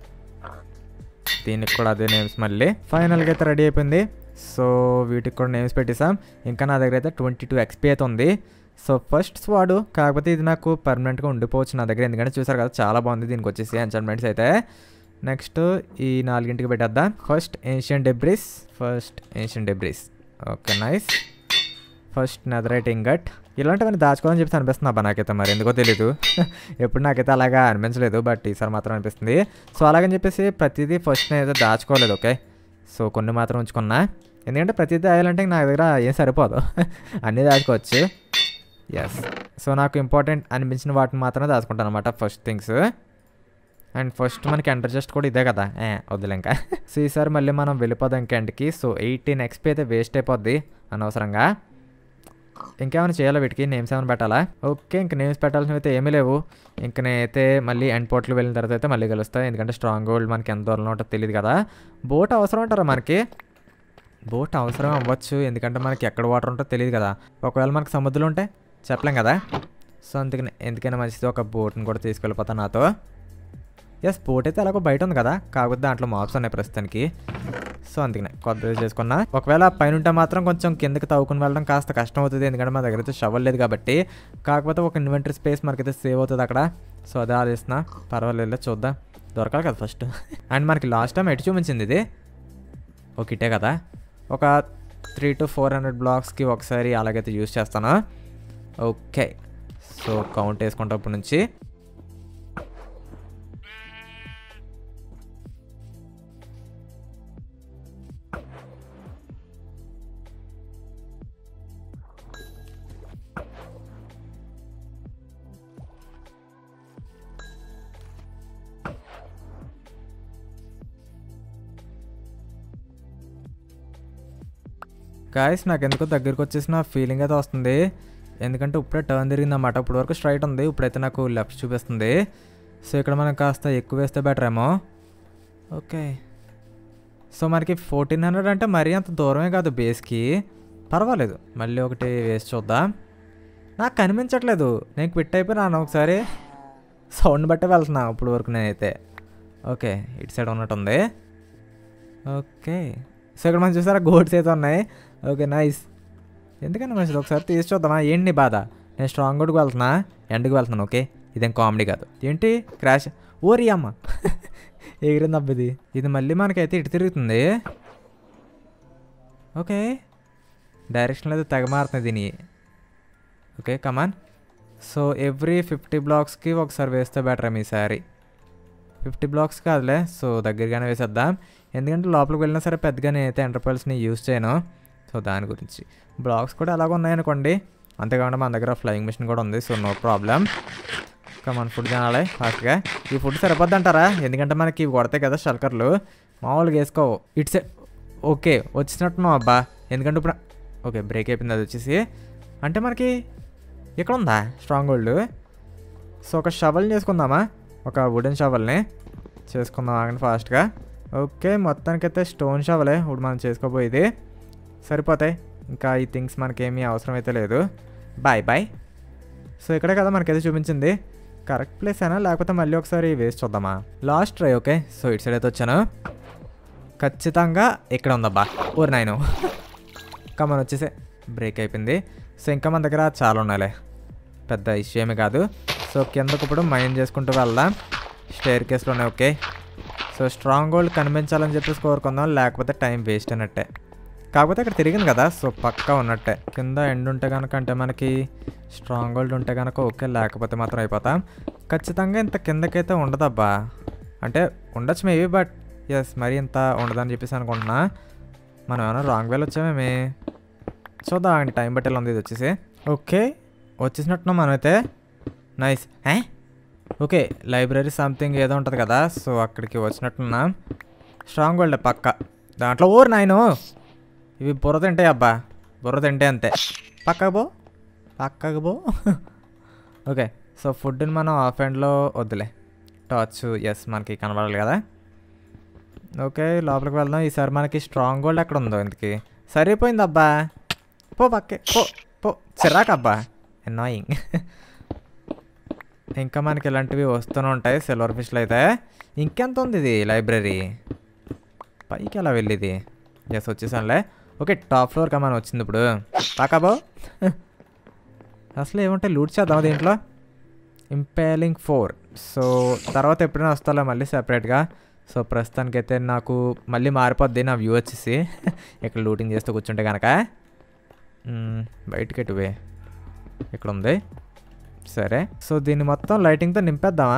Speaker 1: దీనికి కూడా అదే నేమ్స్ మళ్ళీ ఫైనల్గా అయితే రెడీ అయిపోయింది సో వీటికి కూడా నేమ్స్ పెట్టేసాం ఇంకా నా దగ్గర అయితే ట్వంటీ టూ ఎక్స్పీ అయితే ఉంది సో ఫస్ట్ స్వాడు కాకపోతే ఇది నాకు పర్మనెంట్గా ఉండిపోవచ్చు నా దగ్గర ఎందుకంటే చూసారు కదా చాలా బాగుంది దీనికి వచ్చేసి ఎంచర్మెంట్స్ అయితే నెక్స్ట్ ఈ నాలుగింటికి పెట్టేద్దాం first ancient debris first ancient debris okay nice first netherite ingot ఇలాంటివన్నీ దాచుకోవాలని చెప్పి అనిపిస్తుంది అబ్బా నాకైతే మరి ఎందుకో తెలీదు ఎప్పుడు నాకైతే అలాగా అనిపించలేదు బట్ ఈసారి మాత్రం అనిపిస్తుంది సో అలాగని చెప్పేసి ప్రతిదీ ఫస్ట్ నేనైతే దాచుకోలేదు ఓకే సో కొన్ని మాత్రం ఉంచుకున్నా ఎందుకంటే ప్రతిదీ దాయాలంటే నా దగ్గర ఏం సరిపోదు అన్నీ దాచుకోవచ్చు ఎస్ సో నాకు ఇంపార్టెంట్ అనిపించిన వాటిని మాత్రమే దాచుకుంటాను అనమాట ఫస్ట్ థింగ్స్ అండ్ ఫస్ట్ మనకి ఎంటర్ జస్ట్ కూడా ఇదే కదా ఏ వద్దులే ఇంకా సో ఈసారి మళ్ళీ మనం వెళ్ళిపోదాం ఇంకెంట్కి సో ఎయిటీన్ ఎక్స్పీ అయితే వేస్ట్ అయిపోద్ది అనవసరంగా ఇంకేమైనా చేయాలా వీటికి నేమ్స్ ఏమైనా పెట్టాలా ఓకే ఇంక నేమ్స్ పెట్టాల్సినవి అయితే ఏమీ లేవు ఇంక నేనైతే మళ్ళీ ఎండ్ పోర్ట్లు వెళ్ళిన తర్వాత అయితే మళ్ళీ కలుస్తాను ఎందుకంటే స్ట్రాంగ్ గోల్డ్ మనకి ఎంత దూరంలో ఉంటుందో తెలియదు కదా బోట్ అవసరం అంటారా మనకి బోట్ అవసరం అవ్వచ్చు ఎందుకంటే మనకి ఎక్కడ వాటర్ ఉంటుందో తెలియదు కదా ఒకవేళ మనకి సముద్రం ఉంటే చెప్పలేం కదా సో అందుకని ఎందుకైనా మంచిది ఒక బోట్ని కూడా తీసుకెళ్ళిపోతాను నాతో ఎస్ బోట్ అయితే అలాగో బయట ఉంది కదా కాకపోతే దాంట్లో మాప్స్ ఉన్నాయి ప్రస్తుతానికి సో అందుకనే కొత్తది చేసుకున్నా ఒకవేళ పైన ఉంటే మాత్రం కొంచెం కిందకి తవ్వుకుని వెళ్ళడం కాస్త కష్టం అవుతుంది ఎందుకంటే మా దగ్గర అయితే షవల్ లేదు కాబట్టి కాకపోతే ఒక ఇన్వెంటరీ స్పేస్ మనకైతే సేవ్ అవుతుంది అక్కడ సో అదే ఆలోచిస్తున్నా పర్వాలేదు చూద్దాం దొరకాలి కదా ఫస్ట్ అండ్ మనకి లాస్ట్ టైం ఎటు చూపించింది ఇది ఒక ఇటే కదా ఒక త్రీ టు ఫోర్ హండ్రెడ్ బ్లాక్స్కి ఒకసారి అలాగైతే యూస్ చేస్తాను ఓకే సో కౌంట్ వేసుకుంటా ఇప్పటి నుంచి గాయస్ నాకు ఎందుకో దగ్గరికి వచ్చేసిన ఫీలింగ్ అయితే వస్తుంది ఎందుకంటే ఇప్పుడే టర్న్ తిరిగిందన్నమాట ఇప్పుడు వరకు స్ట్రైట్ ఉంది ఇప్పుడైతే నాకు లెఫ్ట్ చూపిస్తుంది సో ఇక్కడ మనం కాస్త ఎక్కువ వేస్తే బెటర్ ఏమో ఓకే సో మనకి ఫోర్టీన్ హండ్రెడ్ అంటే మరీ అంత దూరమే కాదు బేస్కి పర్వాలేదు మళ్ళీ ఒకటి వేసి చూద్దాం నాకు కనిపించట్లేదు నేను క్విట్ అయిపోయినాను ఒకసారి సౌండ్ బట్టే వెళ్తున్నా ఇప్పుడు వరకు నేనైతే ఓకే ఇటు సైడ్ ఉన్నట్టుంది ఓకే సో ఇక్కడ మనం చూసారా గోడ్స్ అయితే ఉన్నాయి ఓకే నైస్ ఎందుకని మంచిది ఒకసారి తీసి చూద్దామా ఏంటి నీ బాధ నేను స్ట్రాంగ్ గోడ్కి వెళ్తున్నా ఎండ్కి వెళ్తున్నాను ఓకే ఇదేం కామెడీ కాదు ఏంటి క్రాష్ ఓరి అమ్మ ఎగిరింది అబ్బ ఇది ఇది మళ్ళీ మనకైతే ఇటు తిరుగుతుంది ఓకే డైరెక్షన్ అయితే తెగ మారుతుంది దీని okay come on so every fifty బ్లాక్స్కి ఒకసారి వేస్తే బెటర్ మీ సారీ ఫిఫ్టీ బ్లాక్స్ కాదులే సో దగ్గరగానే వేసేద్దాం ఎందుకంటే లోపలికి వెళ్ళినా సరే పెద్దగా నేనైతే ఎంటర్పల్స్ని యూజ్ చేయను సో దాని గురించి బ్లాక్స్ కూడా అలాగ ఉన్నాయనుకోండి అంతేకాకుండా మన దగ్గర ఫ్లయింగ్ మిషన్ కూడా ఉంది సో నో ప్రాబ్లం ఇంకా మన ఫుడ్ తినాలి ఫాస్ట్గా ఈ ఫుడ్ సరిపోద్ది అంటారా ఎందుకంటే మనకి ఇవి కొడతాయి కదా షల్కర్లు మామూలుగా వేసుకోవు ఇట్స్ ఓకే వచ్చినట్టున్నావు అబ్బా ఎందుకంటే ఇప్పుడు ఓకే బ్రేక్ అయిపోయింది అది వచ్చేసి అంటే మనకి ఇక్కడ ఉందా స్ట్రాంగ్ హోల్డ్ సో ఒక షవల్ చేసుకుందామా ఒక వుడెన్ షవల్ని చేసుకుందాం ఆగండి ఫాస్ట్గా ఓకే మొత్తానికైతే స్టోన్ షవలే ఇప్పుడు మనం చేసుకోబోయేది సరిపోతాయి ఇంకా ఈ థింగ్స్ మనకేమీ అవసరం అయితే లేదు బాయ్ బాయ్ సో ఇక్కడే కదా మనకైతే చూపించింది కరెక్ట్ ప్లేస్ అయినా లేకపోతే మళ్ళీ ఒకసారి వేసి చూద్దామా లాస్ట్ ట్రై ఓకే సో ఇటు సైడ్ అయితే వచ్చాను ఖచ్చితంగా ఇక్కడ ఉందబ్బా ఊరు నాయను కమన్ వచ్చేసే బ్రేక్ అయిపోయింది సో ఇంకా మన దగ్గర చాలా ఉన్నాయిలే పెద్ద ఇష్యూ ఏమీ కాదు సో కిందకు ఇప్పుడు మైండ్ చేసుకుంటూ వెళ్దాం స్టేర్ కేసులోనే ఓకే సో స్ట్రాంగ్ హోల్డ్ కనిపించాలని చెప్పేసి కోరుకుందాం లేకపోతే టైం వేస్ట్ అయినట్టే కాకపోతే అక్కడ తిరిగింది కదా సో పక్కా ఉన్నట్టే కింద ఎండ్ ఉంటే కనుక అంటే మనకి స్ట్రాంగ్ హోల్డ్ ఉంటే కనుక ఓకే లేకపోతే మాత్రం అయిపోతాం ఖచ్చితంగా ఇంత కిందకైతే ఉండదబ్బా అంటే ఉండొచ్చు మేబీ బట్ ఎస్ మరి ఇంత ఉండదని చెప్పేసి అనుకుంటున్నా మనం ఏమైనా రాంగ్ వేలో వచ్చామేమి చూద్దాం అండి టైం బట్టి ఎలా ఉంది ఇది వచ్చేసి ఓకే వచ్చేసినట్టున్నాం మనమైతే nice a okay library something ఏదో ఉంటుంది కదా సో అక్కడికి వచ్చినట్టున్నాం స్ట్రాంగ్ వరల్డ్ పక్క దాంట్లో ఊరు నాయను ఇవి బుర్ర తింటాయి అబ్బా బుర్ర తింటే అంతే పక్కకు పో పక్కకు పో ఓకే సో ఫుడ్ని మనం ఆఫ్ హ్యాండ్లో వద్దులే టార్చ్ ఎస్ మనకి కనబడాలి కదా ఓకే లోపలికి వెళ్దాం ఈసారి మనకి స్ట్రాంగ్ గోల్డ్ ఎక్కడ ఉందో ఇంతకి సరిపోయింది అబ్బా పో పక్కే పో పో చిరాకు అబ్బా ఎన్నాయింగ్ ఇంకా మనకి ఇలాంటివి వస్తూనే ఉంటాయి సిల్వర్ ఫిష్లు అయితే ఇంకెంత ఉంది ఇది లైబ్రరీ పైకి ఎలా వెళ్ళేది ఎస్ వచ్చేసానులే ఓకే టాప్ ఫ్లోర్కి మనం వచ్చింది ఇప్పుడు పాకాబో అసలు ఏముంటాయి లూట్ చేద్దాం దీంట్లో ఇంపేలింగ్ ఫోర్ సో తర్వాత ఎప్పుడైనా వస్తాలో మళ్ళీ సెపరేట్గా సో ప్రస్తుతానికైతే నాకు మళ్ళీ మారిపోద్ది నా వ్యూ వచ్చేసి ఇక్కడ లూటింగ్ చేస్తూ కూర్చుంటే కనుక బయటికి ఎటువే ఇక్కడ ఉంది సరే సో దీన్ని మొత్తం లైటింగ్తో నింపేద్దామా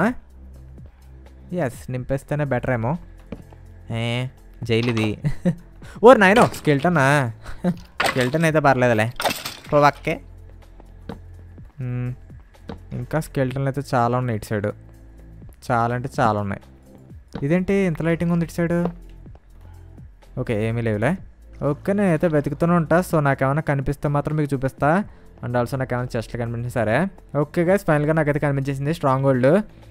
Speaker 1: ఎస్ నింపేస్తేనే బెటర్ ఏమో ఏ జైలు ఇది ఓర్ నాయనో స్కెల్టనా స్కెల్టన్ అయితే పర్లేదులే పో పక్కే మ్మ్. ఇంకా స్కెల్టన్లు అయితే చాలా ఉన్నాయి ఇటు సైడు చాలా అంటే చాలా ఉన్నాయి ఇదేంటి ఇంత లైటింగ్ ఉంది ఇటు సైడు ఓకే ఏమీ లేవులే ఓకే నేనైతే వెతుకుతూనే ఉంటా సో నాకేమైనా కనిపిస్తే మాత్రం మీకు చూపిస్తా అండ్ ఆల్సో నాకు ఏమైనా చెస్ట్లు కనిపించింది సరే ఓకే గైస్ ఫైనల్గా నాకైతే కనిపించేసింది స్ట్రాంగ్ హోల్డ్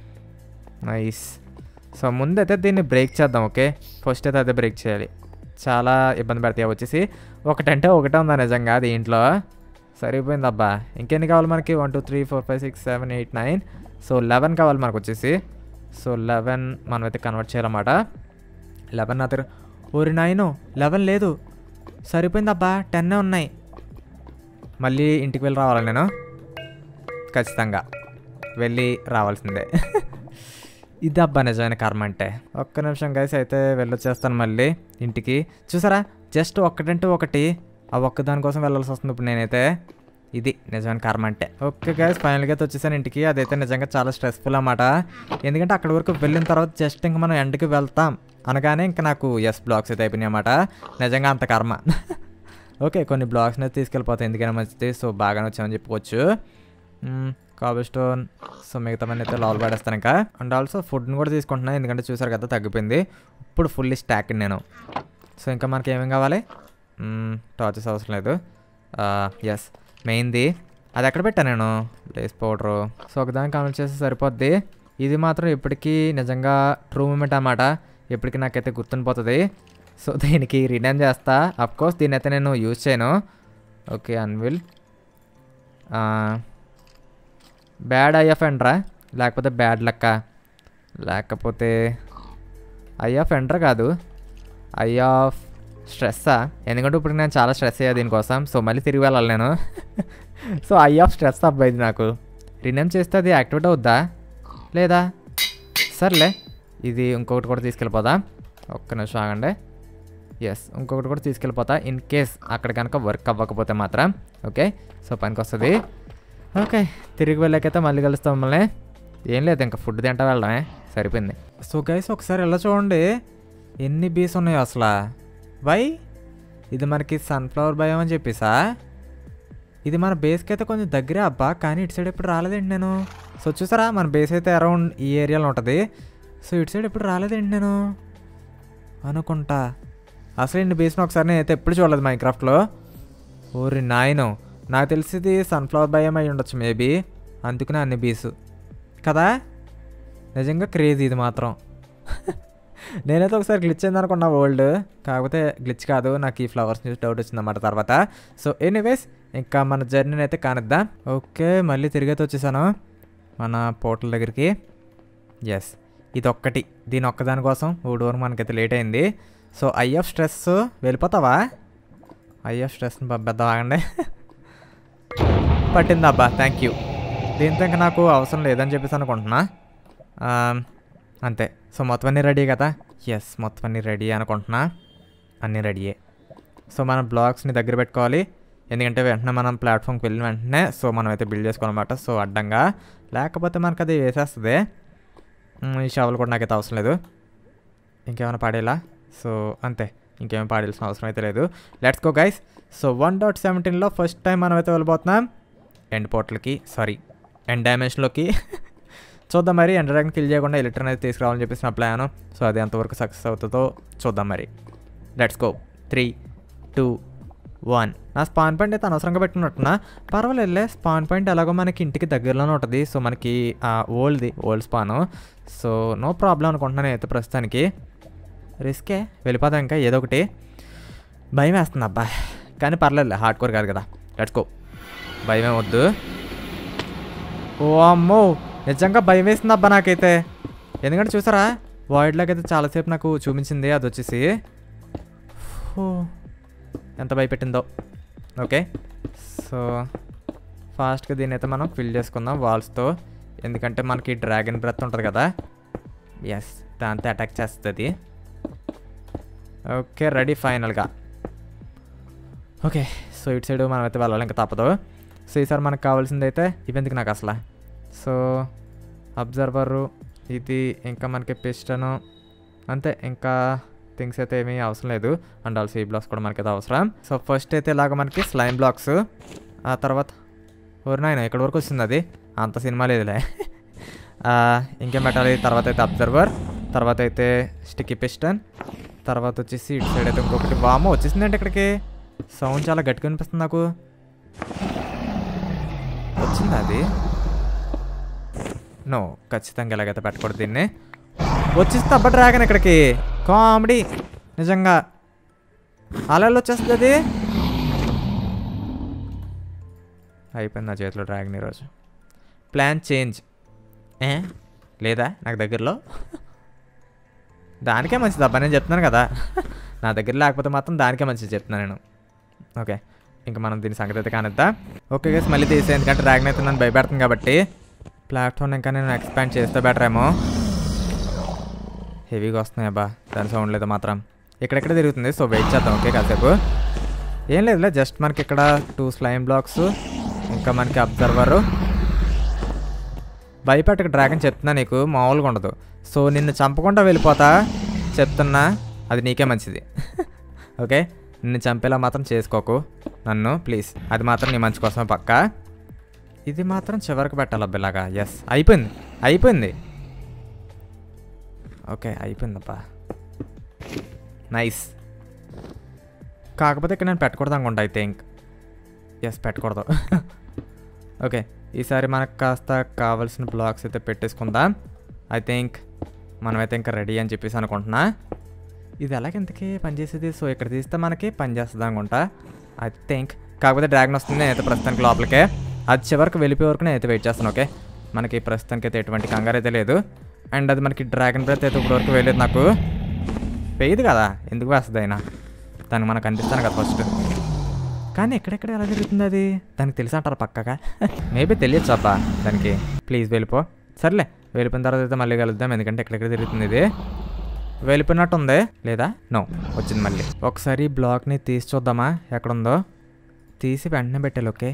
Speaker 1: నైస్ సో ముందైతే దీన్ని బ్రేక్ చేద్దాం ఓకే ఫస్ట్ అయితే అదే బ్రేక్ చేయాలి చాలా ఇబ్బంది పడతాయి అవి వచ్చేసి ఒకటంటే ఒకటే ఉందా నిజంగా దీంట్లో సరిపోయింది అబ్బా ఇంకెన్ని కావాలి మనకి one two three four five six seven eight nine so eleven కావాలి మనకు వచ్చేసి సో లెవెన్ మనం అయితే కన్వర్ట్ చేయాలన్నమాట లెవెన్ నా దగ్గర ఓరి నైన్ లెవెన్ లేదు సరిపోయింది అబ్బా టెన్నే ఉన్నాయి మళ్ళీ ఇంటికి వెళ్ళి రావాలి నేను ఖచ్చితంగా వెళ్ళి రావాల్సిందే ఇది అబ్బా నిజమైన కర్మ అంటే ఒక్క నిమిషం గైస్ అయితే వెళ్ళొచ్చేస్తాను మళ్ళీ ఇంటికి చూసారా జస్ట్ ఒక్కటంటే ఒకటి ఆ ఒక్క దానికోసం వెళ్ళాల్సి వస్తుంది ఇప్పుడు నేనైతే ఇది నిజమైన కర్మ అంటే ఓకే గైస్ ఫైనల్గా అయితే వచ్చేసాను ఇంటికి అదైతే నిజంగా చాలా స్ట్రెస్ఫుల్ అన్నమాట ఎందుకంటే అక్కడి వరకు వెళ్ళిన తర్వాత జస్ట్ ఇంకా మనం ఎండకి వెళ్తాం అనగానే ఇంకా నాకు ఎస్ బ్లాక్స్ అయితే అయిపోయినాయి అన్నమాట నిజంగా అంత కర్మ ఓకే కొన్ని బ్లాగ్స్ని అయితే తీసుకెళ్ళిపోతాయి ఎందుకైనా మంచిది సో బాగానే వచ్చామని చెప్పుకోవచ్చు కాబుల్ స్టోన్ సో మిగతావన్నీ అయితే లాల్ పడేస్తాను ఇంకా అండ్ ఆల్సో ఫుడ్ని కూడా తీసుకుంటున్నాను ఎందుకంటే చూసారు కదా తగ్గిపోయింది ఇప్పుడు ఫుల్లీ స్టాక్ నేను సో ఇంకా మనకి ఏమేం కావాలి టార్చెస్ అవసరం లేదు ఎస్ మెయిన్ది అది ఎక్కడ పెట్టాను నేను లేస్ పౌడరు సో ఒకదానికి కమెంట్ చేస్తే సరిపోద్ది ఇది మాత్రం ఇప్పటికీ నిజంగా ట్రూ మూమెంట్ అన్నమాట ఇప్పటికీ నాకైతే గుర్తుండిపోతుంది సో దీనికి రిటర్న్ చేస్తా కోర్స్ దీన్ని అయితే నేను యూజ్ చేయను ఓకే అన్విల్ బ్యాడ్ ఐఎఫ్ ఎండ్రా లేకపోతే బ్యాడ్ లక్క లేకపోతే ఐ ఆఫ్ ఎంటర్ కాదు ఐ ఆఫ్ స్ట్రెస్సా ఎందుకంటే ఇప్పుడు నేను చాలా స్ట్రెస్ అయ్యా దీనికోసం సో మళ్ళీ తిరిగి వెళ్ళాలి నేను సో ఐ ఆఫ్ స్ట్రెస్ అబ్బాయింది నాకు రినేమ్ చేస్తే అది యాక్టివేట్ అవుద్దా లేదా సర్లే ఇది ఇంకొకటి కూడా తీసుకెళ్ళిపోదా ఒక్క నిమిషం ఆగండి ఎస్ ఇంకొకటి కూడా తీసుకెళ్ళిపోతా ఇన్ కేస్ అక్కడ కనుక వర్క్ అవ్వకపోతే మాత్రం ఓకే సో పనికి వస్తుంది ఓకే తిరిగి వెళ్ళాకైతే మళ్ళీ కలుస్తాం మమ్మల్ని ఏం లేదు ఇంకా ఫుడ్ తింటా వెళ్ళడమే సరిపోయింది సో గైస్ ఒకసారి ఎలా చూడండి ఎన్ని బీస్ ఉన్నాయో అసలు వై ఇది మనకి సన్ఫ్లవర్ భయం అని చెప్పేసా ఇది మన బేస్కి అయితే కొంచెం దగ్గరే అబ్బా కానీ ఇటు సైడ్ ఎప్పుడు రాలేదండి నేను సో చూసారా మన బేస్ అయితే అరౌండ్ ఈ ఏరియాలో ఉంటుంది సో ఇటు సైడ్ ఎప్పుడు రాలేదండి నేను అనుకుంటా అసలు ఇన్ని బేస్ని ఒకసారి నేను అయితే ఎప్పుడు చూడలేదు మైక్రాఫ్ట్లో ఓరి నాయను నాకు తెలిసింది సన్ఫ్లవర్ భయం అయి ఉండొచ్చు మేబీ అందుకనే అన్ని బీసు కదా నిజంగా క్రేజీ ఇది మాత్రం నేనైతే ఒకసారి గ్లిచ్ అయింది అనుకున్నా వరల్డ్ కాకపోతే గ్లిచ్ కాదు నాకు ఈ ఫ్లవర్స్ చూసి డౌట్ వచ్చిందన్నమాట తర్వాత సో ఎనీవేస్ ఇంకా మన జర్నీని అయితే కానిద్దాం ఓకే మళ్ళీ తిరిగైతే వచ్చేసాను మన పోర్టల్ దగ్గరికి ఎస్ ఇది ఒక్కటి దీని ఒక్కదాని కోసం ఊడోరు మనకైతే లేట్ అయింది సో ఐఎఫ్ స్ట్రెస్ వెళ్ళిపోతావా ఐఎఫ్ స్ట్రెస్ని పంపేద్దాం ఆగండి పట్టింది అబ్బా థ్యాంక్ యూ దీంతో ఇంకా నాకు అవసరం లేదని చెప్పేసి అనుకుంటున్నా ఆ, అంతే సో మొత్తం అన్నీ రెడీ కదా ఎస్ మొత్తం అన్నీ రెడీ అనుకుంటున్నా అన్నీ రెడీయే సో మనం బ్లాగ్స్ని దగ్గర పెట్టుకోవాలి ఎందుకంటే వెంటనే మనం ప్లాట్ఫామ్కి వెళ్ళిన వెంటనే సో మనం అయితే బిల్డ్ చేసుకోవాలన్నమాట సో అడ్డంగా లేకపోతే మనకు అది వేసేస్తుంది మ్, ఈ షవల్ కూడా నాకైతే అవసరం లేదు ఇంకేమైనా పాడేలా సో అంతే ఇంకేమైనా పాడాల్సిన అవసరం అయితే లేదు let's go guys so one dot సెవెంటీన్లో ఫస్ట్ టైం మనం అయితే వెళ్ళిపోతున్నాం ఎండ్ పోర్టల్కి సారీ ఎండ్ డైమెన్షన్లోకి చూద్దాం మరి ఎండ్ డ్రాగన్ కిల్ చేయకుండా ఎలక్ట్రన్ అయితే తీసుకురావాలని చెప్పేసి నా ప్లాన్ సో అది ఎంతవరకు సక్సెస్ అవుతుందో చూద్దాం మరి let's go three two one నా స్పాన్ పాయింట్ అయితే అనవసరంగా పెట్టుకున్నట్టున్నా పర్వాలేదులే స్పాన్ పాయింట్ ఎలాగో మనకి ఇంటికి దగ్గరలోనే ఉంటుంది సో మనకి ఓల్డ్ది old spawn so no problem అనుకుంటున్నాను అయితే ప్రస్తుతానికి రిస్కే వెళ్ళిపోతాం ఇంకా ఏదో ఒకటి భయం వేస్తుంది అబ్బా కానీ పర్లేదు హార్డ్ కోర్ కాదు కదా లెట్స్ గో భయమే వద్దు ఓ అమ్మో నిజంగా భయం వేస్తుంది అబ్బా నాకైతే ఎందుకంటే చూసారా వాయిడ్లోకి అయితే చాలాసేపు నాకు చూపించింది అది వచ్చేసి ఓ, ఎంత భయపెట్టిందో ఓకే సో ఫాస్ట్గా దీన్ని అయితే మనం ఫిల్ చేసుకుందాం వాల్స్తో ఎందుకంటే మనకి డ్రాగన్ బ్రెత్ ఉంటుంది కదా ఎస్ దాంతో అటాక్ చేస్తుంది ఓకే రెడీ ఫైనల్గా ఓకే సో ఇటు సైడ్ మనం అయితే వెళ్ళాలి ఇంకా తప్పదు సో ఈసారి మనకు కావాల్సింది అయితే ఇవెందుకు నాకు అసలు సో అబ్జర్వరు ఇది ఇంకా మనకి పిస్టను అంతే ఇంకా థింగ్స్ అయితే ఏమీ అవసరం లేదు అండ్ ఆల్సో ఈ బ్లాక్స్ కూడా మనకైతే అవసరం సో ఫస్ట్ అయితే ఇలాగ మనకి స్లైమ్ బ్లాక్స్ ఆ తర్వాత ఓరి నాయన ఇక్కడ వరకు వస్తుంది అది అంత సినిమా లేదులే ఆ, ఇంకేం పెట్టాలి తర్వాత అయితే అబ్జర్వర్ తర్వాత అయితే స్టిక్కీ పిస్టన్ తర్వాత వచ్చేసి ఇటు సైడ్ అయితే ఇంకొకటి వామ వచ్చేసిందంటే ఇక్కడికి సౌండ్ చాలా గట్టిగా అనిపిస్తుంది నాకు వచ్చిందా అది నో ఖచ్చితంగా ఎలాగైతే పెట్టకూడదు దీన్ని వచ్చేస్తే అబ్బా డ్రాగన్ ఇక్కడికి కామెడీ నిజంగా అలా ఎలా వచ్చేస్తుంది అది అయిపోయింది నా చేతిలో డ్రాగన్ ఈరోజు ప్లాన్ చేంజ్ ఏ లేదా నాకు దగ్గరలో దానికే మంచిది అబ్బా నేను చెప్తున్నాను కదా నా దగ్గర లేకపోతే మాత్రం దానికే మంచిది చెప్తున్నాను నేను ఓకే ఇంకా మనం దీని సంగతి అయితే కానిద్దా ఓకే గేస్ మళ్ళీ తీసే ఎందుకంటే డ్రాగన్ అయితే నన్ను భయపెడుతుంది కాబట్టి ప్లాట్ఫామ్ ఇంకా నేను ఎక్స్పాండ్ చేస్తే బెటర్ ఏమో హెవీగా వస్తున్నాయి అబ్బా దాని సౌండ్ లేదు మాత్రం ఇక్కడెక్కడ తిరుగుతుంది సో వెయిట్ చేద్దాం ఓకే కాసేపు ఏం లేదులే జస్ట్ మనకి ఇక్కడ టూ స్లైమ్ బ్లాక్స్ ఇంకా మనకి అబ్జర్వరు భయపెట్టక డ్రాగన్ చెప్తున్నా నీకు మామూలుగా ఉండదు సో నిన్ను చంపకుండా వెళ్ళిపోతా చెప్తున్నా అది నీకే మంచిది ఓకే నిన్ను చంపేలా మాత్రం చేసుకోకు నన్ను ప్లీజ్ అది మాత్రం నీ మంచి కోసమే పక్క ఇది మాత్రం చివరికి పెట్టాలి అబ్బిలాగా ఎస్ అయిపోయింది అయిపోయింది ఓకే అయిపోయిందప్పా నైస్ కాకపోతే ఇక్కడ నేను పెట్టకూడదు అనుకుంటా ఐ థింక్ ఎస్ పెట్టకూడదు ఓకే ఈసారి మనకు కాస్త కావాల్సిన బ్లాక్స్ అయితే పెట్టేసుకుందాం ఐ థింక్ మనమైతే ఇంకా రెడీ అని చెప్పేసి అనుకుంటున్నా ఇది ఎలాగెంతకి పనిచేసేది సో ఇక్కడ తీస్తే మనకి పని చేస్తుంది అనుకుంటా ఐ థింక్ కాకపోతే డ్రాగన్ వస్తుంది నేనైతే ప్రస్తుతానికి లోపలికే అది చివరికి వెళ్ళిపోయే వరకు నేనైతే వెయిట్ చేస్తాను ఓకే మనకి ప్రస్తుతానికి అయితే ఎటువంటి కంగారు అయితే లేదు అండ్ అది మనకి డ్రాగన్ బ్రెత్ అయితే ఇప్పటివరకు వెళ్ళేది నాకు వేయదు కదా ఎందుకు వేస్తుంది అయినా దానికి మనకు అనిపిస్తాను కదా ఫస్ట్ కానీ ఎక్కడెక్కడ ఎలా జరుగుతుంది అది దానికి తెలిసి అంటారు పక్కగా మేబీ తెలియచ్చు అబ్బా దానికి ప్లీజ్ వెళ్ళిపో సర్లే వెళ్ళిపోయిన తర్వాత అయితే మళ్ళీ కలుద్దాం ఎందుకంటే ఎక్కడెక్కడ తిరుగుతుంది ఇది వెళ్ళిపోయినట్టు ఉంది లేదా నో వచ్చింది మళ్ళీ ఒకసారి బ్లాక్ని తీసి చూద్దామా ఎక్కడుందో తీసి వెంటనే పెట్టాలి ఓకే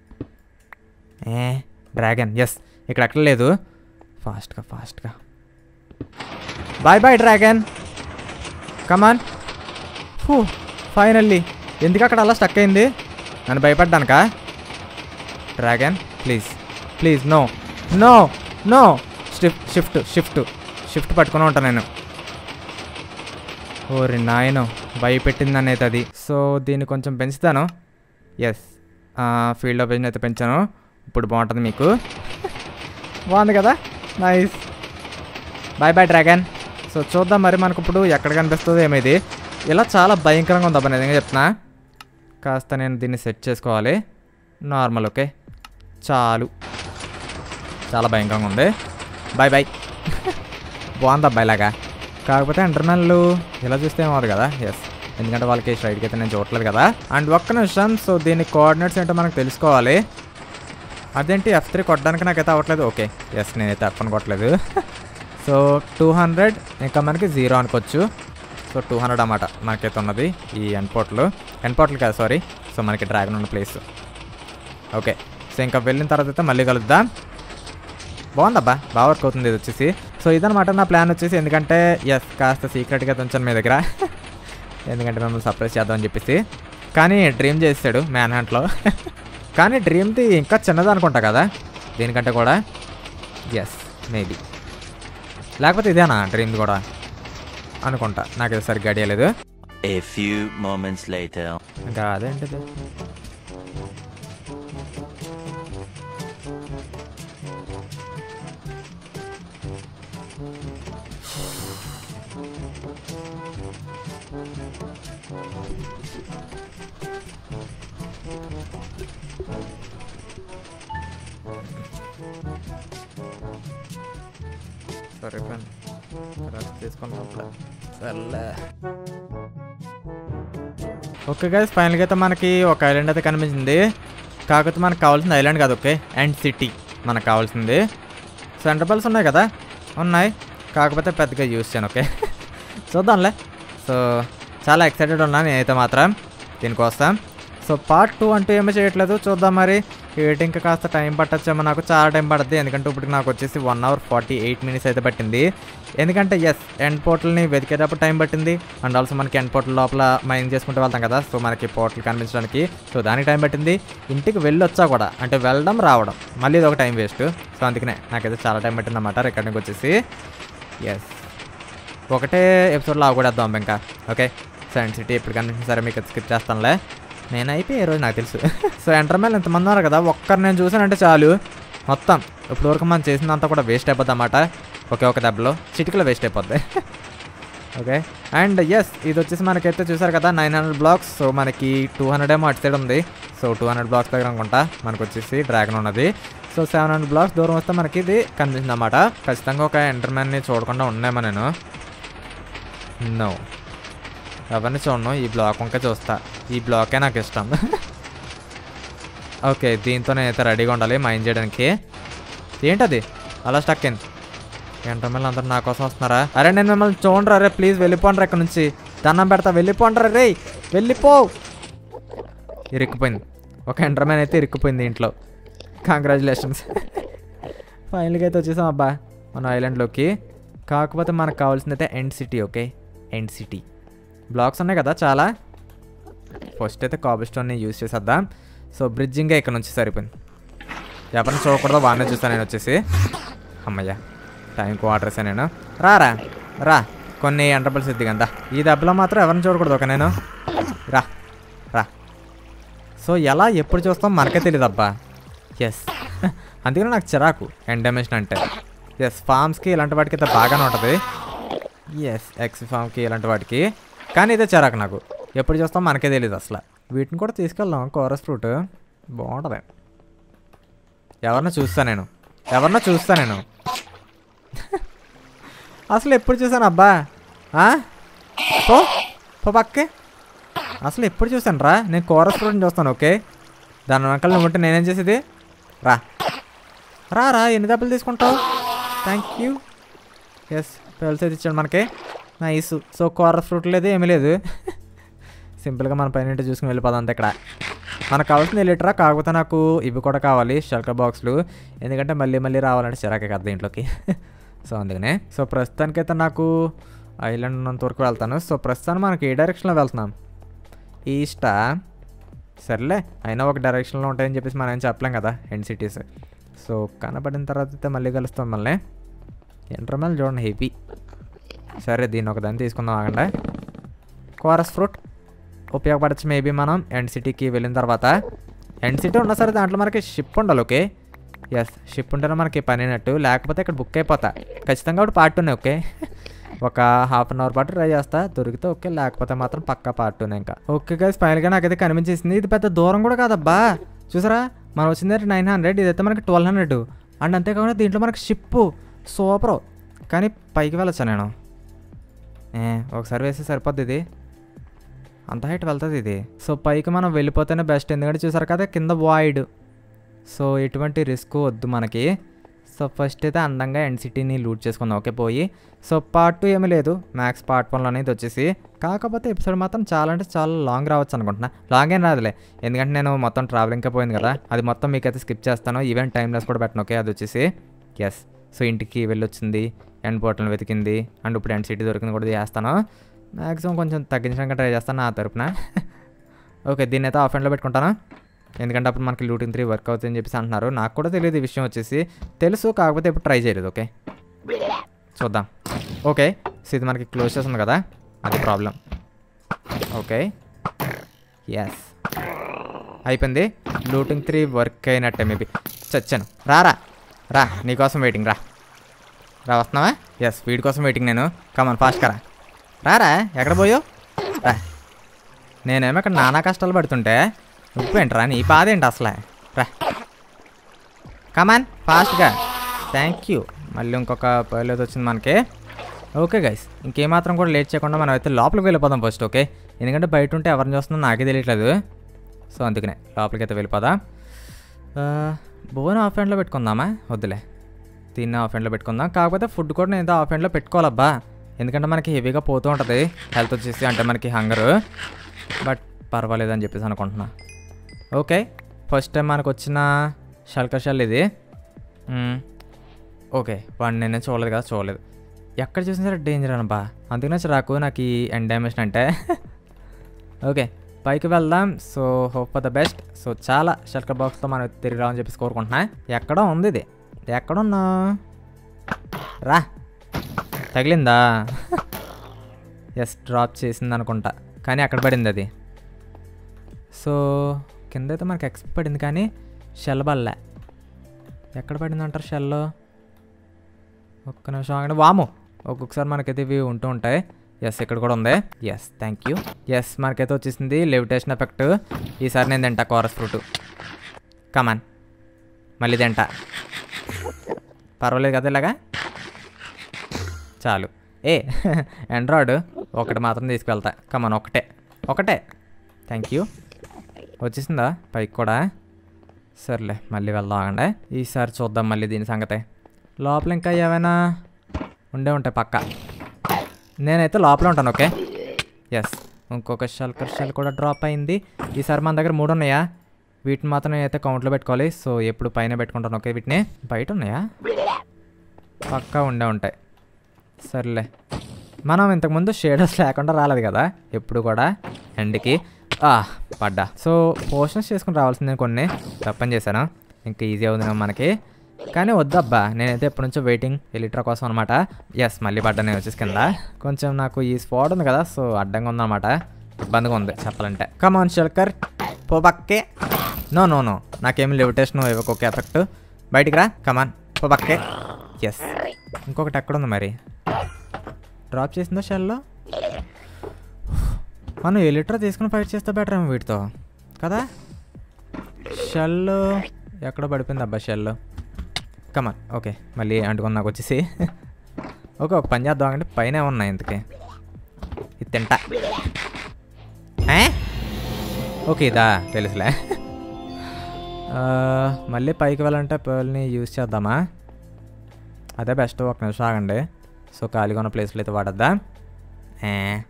Speaker 1: ఏ డ్రాగన్ ఎస్ ఇక్కడ ఎక్కడ లేదు ఫాస్ట్గా ఫాస్ట్గా బాయ్ బాయ్ డ్రాగన్ కమాన్ ఫూ ఫైనల్లీ ఎందుకు అక్కడ అలా స్టక్ అయింది నన్ను భయపడ్డానుకా dragon please please no no no shift shift shift shift పట్టుకుని ఉంటాను నేను ఓరి నాయను భయపెట్టింది అనేది అది సో దీన్ని కొంచెం పెంచుతాను ఎస్ ఫీల్డ్ ఆఫ్ విజన్ అయితే పెంచాను ఇప్పుడు బాగుంటుంది మీకు బాగుంది కదా nice boy boy dragon so చూద్దాం మరి మనకు ఇప్పుడు ఎక్కడ కనిపిస్తుందో ఏమైంది ఇలా చాలా భయంకరంగా ఉంది అబ్బా నిజంగా చెప్తున్నా కాస్త నేను దీన్ని సెట్ చేసుకోవాలి నార్మల్ ఓకే చాలు చాలా భయంకరంగా ఉంది బాయ్ బాయ్ బాగుంది అబ్బాయి లాగా కాకపోతే ఇంటర్నల్ ఇలా చూస్తే ఏమవుతుంది కదా ఎస్ ఎందుకంటే వాళ్ళకి స్ట్రైట్కి అయితే నేను చూడట్లేదు కదా అండ్ ఒక్క నిమిషం సో దీని కోఆర్డినేట్స్ ఏంటో మనకు తెలుసుకోవాలి అదేంటి ఎఫ్ త్రీ కొట్టడానికి నాకైతే అవ్వట్లేదు ఓకే ఎస్ నేనైతే ఎఫ్ అని కొట్టలేదు సో టూ హండ్రెడ్ ఇంకా మనకి జీరో అనుకోవచ్చు సో టూ హండ్రెడ్ అన్నమాట మనకైతే ఉన్నది ఈ ఎన్పోర్ట్లు ఎన్పోర్ట్లు కాదు సారీ సో మనకి డ్రాగన్ ఉన్న ప్లేస్ ఓకే సో ఇంకా వెళ్ళిన తర్వాత అయితే మళ్ళీ కలుద్దాం బాగుందబ్బా బాగా వర్క్ అవుతుంది ఇది వచ్చేసి సో ఇదనమాట నా ప్లాన్ వచ్చేసి ఎందుకంటే ఎస్ కాస్త సీక్రెట్గా ఉంచాను మీ దగ్గర ఎందుకంటే మిమ్మల్ని సర్ప్రైజ్ చేద్దామని చెప్పేసి కానీ డ్రీమ్ చేసాడు మ్యాన్ హంట్లో కానీ డ్రీమ్ది ఇంకా చిన్నది అనుకుంటా కదా దీనికంటే కూడా ఎస్ మేబీ లేకపోతే ఇదేనా డ్రీమ్ది కూడా అనుకుంటా నాకు ఇది సరిగ్గా ఐడియా లేదు
Speaker 2: A few moments later.
Speaker 1: ఇంకా అదేంటిది సరే ఫ్రెండ్ రెస్ట్ తీసుకున్నాం సర్లే ఓకే గైస్ ఫైనల్గా అయితే మనకి ఒక ఐలాండ్ అయితే కనిపించింది కాకపోతే మనకు కావాల్సిన ఐలాండ్ కాదు ఓకే అండ్ సిటీ మనకు కావాల్సింది సెంటర్ బెల్స్ ఉన్నాయి కదా ఉన్నాయి కాకపోతే పెద్దగా యూస్ చేయను ఓకే చూద్దాంలే సో చాలా ఎక్సైటెడ్ ఉన్నాను నేనైతే మాత్రం దీనికోసం సో పార్ట్ టూ అంటూ ఏమీ చేయట్లేదు చూద్దాం మరి ఏటి ఇంకా కాస్త టైం పట్టచ్చేమో నాకు చాలా టైం పడుతుంది ఎందుకంటే ఇప్పుడు నాకు వచ్చేసి one hour forty eight minutes అయితే పట్టింది ఎందుకంటే ఎస్ ఎండ్ పోర్టల్ని వెతికేటప్పుడు టైం పట్టింది అండ్ ఆల్సో మనకి ఎండ్ పోర్టల్ లోపల మైన్ చేసుకుంటూ వెళ్తాం కదా సో మనకి పోర్టల్ కనిపించడానికి సో దానికి టైం పట్టింది ఇంటికి వెళ్ళొచ్చా కూడా అంటే వెళ్ళడం రావడం మళ్ళీ ఇది ఒక టైం వేస్ట్ సో అందుకనే నాకైతే చాలా టైం పట్టింది అన్నమాట రికార్డింగ్ వచ్చేసి ఎస్ ఒకటే ఎపిసోడ్లో ఆగకూడేద్దాం ఇంకా ఓకే సైన్స్ సిటీ ఎప్పుడు కనిపించింది సరే మీకు స్కిప్ చేస్తానులే నేను అయిపోయి ఈ రోజు నాకు తెలుసు సో ఎంటర్మేల్ ఇంతమంది ఉన్నారు కదా ఒక్కరు నేను చూసానంటే చాలు మొత్తం ఇప్పుడు వరకు మనం చేసిందంతా కూడా వేస్ట్ అయిపోద్ది అన్నమాట ఒకే ఒక దెబ్బలో చిటికలో వేస్ట్ అయిపోద్ది ఓకే అండ్ ఎస్ ఇది వచ్చేసి మనకైతే చూసారు కదా నైన్ హండ్రెడ్ బ్లాక్స్ సో మనకి టూ హండ్రెడ్ ఏమో అటు సైడ్ ఉంది సో టూ హండ్రెడ్ బ్లాక్స్ దగ్గర అనుకుంటా మనకు వచ్చేసి డ్రాగన్ ఉన్నది సో సెవెన్ హండ్రెడ్ బ్లాక్స్ దూరం వస్తే మనకి ఇది కనిపిస్తుంది అన్నమాట ఖచ్చితంగా ఒక ఎంటర్మెన్ని చూడకుండా ఉన్నామా నేను నో ఎవరిని చూడను ఈ బ్లాక్ ఇంకా చూస్తా ఈ బ్లాకే నాకు ఇష్టం ఓకే దీంతో నేనైతే రెడీగా ఉండాలి మైండ్ చేయడానికి ఏంటది అలా స్టక్ అయింది ఎంటర్మెల్ అందరూ నా కోసం వస్తున్నారా అరే నేను మిమ్మల్ని చూడండి అరే ప్లీజ్ వెళ్ళిపోండి ఇక్కడ నుంచి దండం పెడతా వెళ్ళిపోండి రే వెళ్ళిపో ఇరుక్కుపోయింది ఒక ఎంటర్మెన్ అయితే ఇరుక్కుపోయింది ఇంట్లో కంగ్రాచులేషన్స్ ఫైనల్గా అయితే వచ్చేసాం అబ్బా మన ఐలాండ్లోకి కాకపోతే మనకు కావాల్సింది అయితే end city okay end city blocks ఉన్నాయి కదా చాలా ఫస్ట్ అయితే కాబుల్ స్టోన్ని యూజ్ చేసేద్దాం సో బ్రిడ్జ్ ఇంకా ఇక్కడ నుంచి సరిపోయింది ఎవరిని చూడకూడదో వాడినే చూస్తాను నేను వచ్చేసి అమ్మయ్యా టైంకి వాటర్ వేసాను నేను రారా రా కొన్ని ఎంటర్బుల్స్ ఇద్ది కదా ఈ దెబ్బలో మాత్రం ఎవరిని చూడకూడదు ఒక నేను రా రా సో ఎలా ఎప్పుడు చూస్తాం మనకే తెలియదు అబ్బా ఎస్ అందుకని నాకు చిరాకు ఎండమేషన్ అంటే ఎస్ ఫామ్స్కి ఇలాంటి వాటికి అయితే బాగానే ఉంటుంది ఎస్ ఎక్స్ ఫామ్కి ఇలాంటి వాటికి కానీ ఇదే చిరాకు నాకు ఎప్పుడు చూస్తాం మనకే తెలియదు అసలు వీటిని కూడా తీసుకెళ్దాం కోరస్ ఫ్రూట్ బాగుంటుంది ఎవరినో చూస్తా నేను ఎవరినో చూస్తా నేను అసలు ఎప్పుడు చూసాను అబ్బా ఆ? పో పో పక్కే అసలు ఎప్పుడు చూసాను రా నేను కోరస్ ఫ్రూట్ని చూస్తాను ఓకే దాని వెనకాల నువ్వు ఉంటే నేనేం చేసేది రా రా రా ఎన్ని దెబ్బలు తీసుకుంటావు థ్యాంక్ యూ ఎస్ పెల్స్ అయితే ఇచ్చాడు మనకి నైస్ సో కూర ఫ్రూట్ లేదు ఏమీ లేదు సింపుల్గా మన పైన చూసుకుని వెళ్ళిపోదాం అంతే ఇక్కడ మనకు కావాల్సింది లీటరా కాకపోతే నాకు ఇవి కూడా కావాలి షల్కర్ బాక్స్లు ఎందుకంటే మళ్ళీ మళ్ళీ రావాలంటే చిరాకే కదా దీంట్లోకి సో అందుకనే సో ప్రస్తుతానికైతే నాకు ఐలాండ్ ఉన్నంత వరకు వెళ్తాను సో ప్రస్తుతానికి మనకి ఏ డైరెక్షన్లో వెళ్తున్నాం ఈస్టా సర్లే అయినా ఒక డైరెక్షన్లో ఉంటాయని చెప్పేసి మనం ఏం చెప్పలేం కదా ఎండ్ సిటీస్ సో కనబడిన తర్వాత అయితే మళ్ళీ కలుస్తాం మళ్ళీ ఎంట్రమల్ చూడండి హెవీ సరే దీన్ని ఒకదాన్ని తీసుకుందాం ఆగండి కోరస్ ఫ్రూట్ ఉపయోగపడచ్చు మేబీ మనం ఎండ్ సిటీకి వెళ్ళిన తర్వాత ఎండ్ సిటీ ఉన్నా సరే దాంట్లో మనకి షిప్ ఉండాలి ఓకే ఎస్ షిప్ ఉంటేనే మనకి పని అయినట్టు లేకపోతే ఇక్కడ బుక్ అయిపోతా ఖచ్చితంగా ఒకటి పార్ట్ ఉన్నాయి ఓకే ఒక హాఫ్ అన్ అవర్ పాటు ట్రై చేస్తా దొరికితే ఓకే లేకపోతే మాత్రం పక్కా పార్ట్ ఉన్నాయి ఇంకా ఓకే గైస్ ఫైనల్గా నాకైతే కనిపించేసింది ఇది పెద్ద దూరం కూడా కాదబ్బా చూసారా మనం వచ్చింది నైన్ హండ్రెడ్ ఇదైతే మనకి ట్వెల్వ్ హండ్రెడ్ అండ్ అంతేకాకుండా దీంట్లో మనకి షిప్ సూపర్ కానీ పైకి వెళ్ళొచ్చా నేను ఏ ఒకసారి వేస్తే సరిపోద్ది ఇది అంత హైట్ వెళ్తుంది ఇది సో పైకి మనం వెళ్ళిపోతేనే బెస్ట్ ఎందుకంటే చూసారు కదా కింద వాయిడ్ సో ఎటువంటి రిస్క్ వద్దు మనకి సో ఫస్ట్ అయితే అందంగా ఎన్సిటీని లూట్ చేసుకుందాం ఓకే పోయి సో పార్ట్ టూ ఏమీ లేదు మ్యాక్స్ పార్ట్ వన్లో అనేది వచ్చేసి కాకపోతే ఎపిసోడ్ మాత్రం చాలా అంటే చాలా లాంగ్ రావచ్చు అనుకుంటున్నా లాంగ్ ఏం రాదులే ఎందుకంటే నేను మొత్తం ట్రావెలింగ్కే పోయింది కదా అది మొత్తం మీకైతే స్కిప్ చేస్తాను ఈవెన్ టైమ్లెస్ కూడా పెట్టను ఓకే అది వచ్చేసి ఎస్ సో ఇంటికి వెళ్ళొచ్చింది ఎండ్ పోర్టల్ వెతికింది అండ్ ఇప్పుడు ఎండ్ సిటీ దొరికింది కూడా చేస్తాను మ్యాక్సిమం కొంచెం తగ్గించడానికి ట్రై చేస్తాను నా తరపున ఓకే దీన్ని అయితే ఆఫ్ హ్యాండ్లో పెట్టుకుంటాను ఎందుకంటే అప్పుడు మనకి లూటింగ్ త్రీ వర్క్ అవుతుందని చెప్పేసి అంటున్నారు నాకు కూడా తెలియదు ఈ విషయం వచ్చేసి తెలుసు కాకపోతే ఇప్పుడు ట్రై చేయలేదు ఓకే చూద్దాం ఓకే సో ఇది మనకి క్లోజ్ చేస్తుంది కదా అది ప్రాబ్లం ఓకే ఎస్ అయిపోయింది లూటింగ్ త్రీ వర్క్ అయినట్టే మేబీ చచ్చాను రారా రా నీకోసం వెయిటింగ్ రా రా వస్తున్నావా ఎస్ వీడి కోసం వెయిటింగ్ నేను కమన్ ఫాస్ట్ కరా రారా ఎక్కడ పోయో రా నేనేమో ఇక్కడ నానా కష్టాలు పడుతుంటే నువ్వేంట్రా నీ బాధ ఏంటి అసలే రా కమాన్ ఫాస్ట్గా థ్యాంక్ యూ మళ్ళీ ఇంకొక పర్లేదు వచ్చింది మనకి ఓకే గైస్ ఇంకేమాత్రం కూడా లేట్ చేయకుండా మనం అయితే లోపలికి వెళ్ళిపోదాం ఫస్ట్ ఓకే ఎందుకంటే బయట ఉంటే ఎవరిని చూస్తుందో నాకే తెలియట్లేదు సో అందుకనే లోపలికి అయితే వెళ్ళిపోదాం బోన్ ఆఫ్ హ్యాండ్లో పెట్టుకుందామా వద్దులే దీన్ని ఆఫ్ హ్యాండ్లో పెట్టుకుందాం కాకపోతే ఫుడ్ కూడా నేను ఆఫ్ హ్యాండ్లో పెట్టుకోవాలబ్బా ఎందుకంటే మనకి హెవీగా పోతూ ఉంటుంది హెల్త్ వచ్చేసి అంటే మనకి హంగరు బట్ పర్వాలేదు అని చెప్పేసి అనుకుంటున్నా ఓకే ఫస్ట్ టైం మనకు వచ్చిన షల్కర్ షెల్ ఇది మ్మ్. ఓకే వాడిని నేను చూడలేదు కదా చూడలేదు ఎక్కడ చూసినా సరే డేంజర్ అనబ్బా అందుకనే రాకు నాకు ఈ ఎండ్ డైమెన్షన్ అంటే ఓకే పైకి వెళ్దాం so hope for the best so చాలా షల్కర్ బాక్స్తో మనం తిరిగి రావని చెప్పేసి కోరుకుంటున్నా ఎక్కడ ఉంది ఇది ఎక్కడున్నా రా తగిలిందా ఎస్ డ్రాప్ చేసింది అనుకుంటా కానీ అక్కడ పడింది అది సో కింద అయితే మనకి ఎక్స్ప్ పడింది కానీ షెల్ బల్లే ఎక్కడ పడింది అంటారు షెల్ ఒక్క నిమిషం ఆగండి వాము ఒక్కొక్కసారి మనకైతే ఇవి ఉంటూ ఉంటాయి ఎస్ ఇక్కడ కూడా ఉంది ఎస్ థ్యాంక్ యూ ఎస్ మనకైతే వచ్చేసింది లెవిటేషన్ ఎఫెక్ట్ ఈసారి నేను తింటా కోరస్ ఫ్రూట్ కమాన్ మళ్ళీ తింటా పర్వాలేదు కదా ఇలాగా చాలు ఏ ఎండ్రాయిడ్ ఒకటి మాత్రం తీసుకువెళ్తా కమాన్ ఒకటే ఒకటే థ్యాంక్ యూ వచ్చేసిందా పైకి కూడా సర్లే మళ్ళీ వెళ్దాం ఆగండి ఈసారి చూద్దాం మళ్ళీ దీని సంగతే లోపల ఇంకా ఏమైనా ఉండే ఉంటాయి పక్క నేనైతే లోపల ఉంటాను ఓకే ఎస్ ఇంకొక షల్కర్ షెల్ కూడా డ్రాప్ అయింది ఈసారి మన దగ్గర మూడు ఉన్నాయా వీటిని మాత్రం నేనైతే కౌంట్లో పెట్టుకోవాలి సో ఎప్పుడు పైన పెట్టుకుంటాను ఓకే వీటిని బయట ఉన్నాయా పక్కా ఉండే ఉంటాయి సర్లే మనం ఇంతకుముందు షేడర్స్ లేకుండా రాలేదు కదా ఎప్పుడు కూడా ఎండ్కి ఆ, పడ్డా సో పోషన్స్ చేసుకుని రావాల్సిందే కొన్ని తప్పని చేశాను ఇంకా ఈజీ అవుతుంది మనకి కానీ వద్దబ్బా నేనైతే ఎప్పటి నుంచో వెయిటింగ్ ఎలిట్రా కోసం అనమాట ఎస్ మళ్ళీ పడ్డా నేను వచ్చేసి కింద కొంచెం నాకు ఈ స్పాట్ ఉంది కదా సో అడ్డంగా ఉందన్నమాట ఇబ్బందిగా ఉంది చెప్పాలంటే కమాన్ షల్కర్ పో పక్కే నో నో నో నాకేం లిమిటేషన్ ఇవ్వకొక ఎఫెక్ట్ బయటికి రా కమాన్ పో పక్కే ఎస్ ఇంకొకటి ఎక్కడ ఉంది మరి డ్రాప్ చేసిందో షెల్లో మనం ఏ లీటర్ తీసుకుని ఫైట్ చేస్తే బెటర్ ఏమో వీటితో కదా షెల్ ఎక్కడ పడిపోయింది అబ్బా షెల్ కమాన్ ఓకే మళ్ళీ అంటుకుని నాకు వచ్చేసి ఓకే ఒక పని చేద్దాం అంటే పైన ఉన్నాయి ఇంతకి ఇది తింటా ఏ? ఓకే ఇదా తెలుసులే ఆ, మళ్ళీ పైకి వెళ్ళాలంటే పేర్ల్ని యూజ్ చేద్దామా అదే బెస్ట్ ఒక నిమిషం ఆగండి సో ఖాళీగా ఉన్న ప్లేస్లో అయితే వాడద్దా ఏ.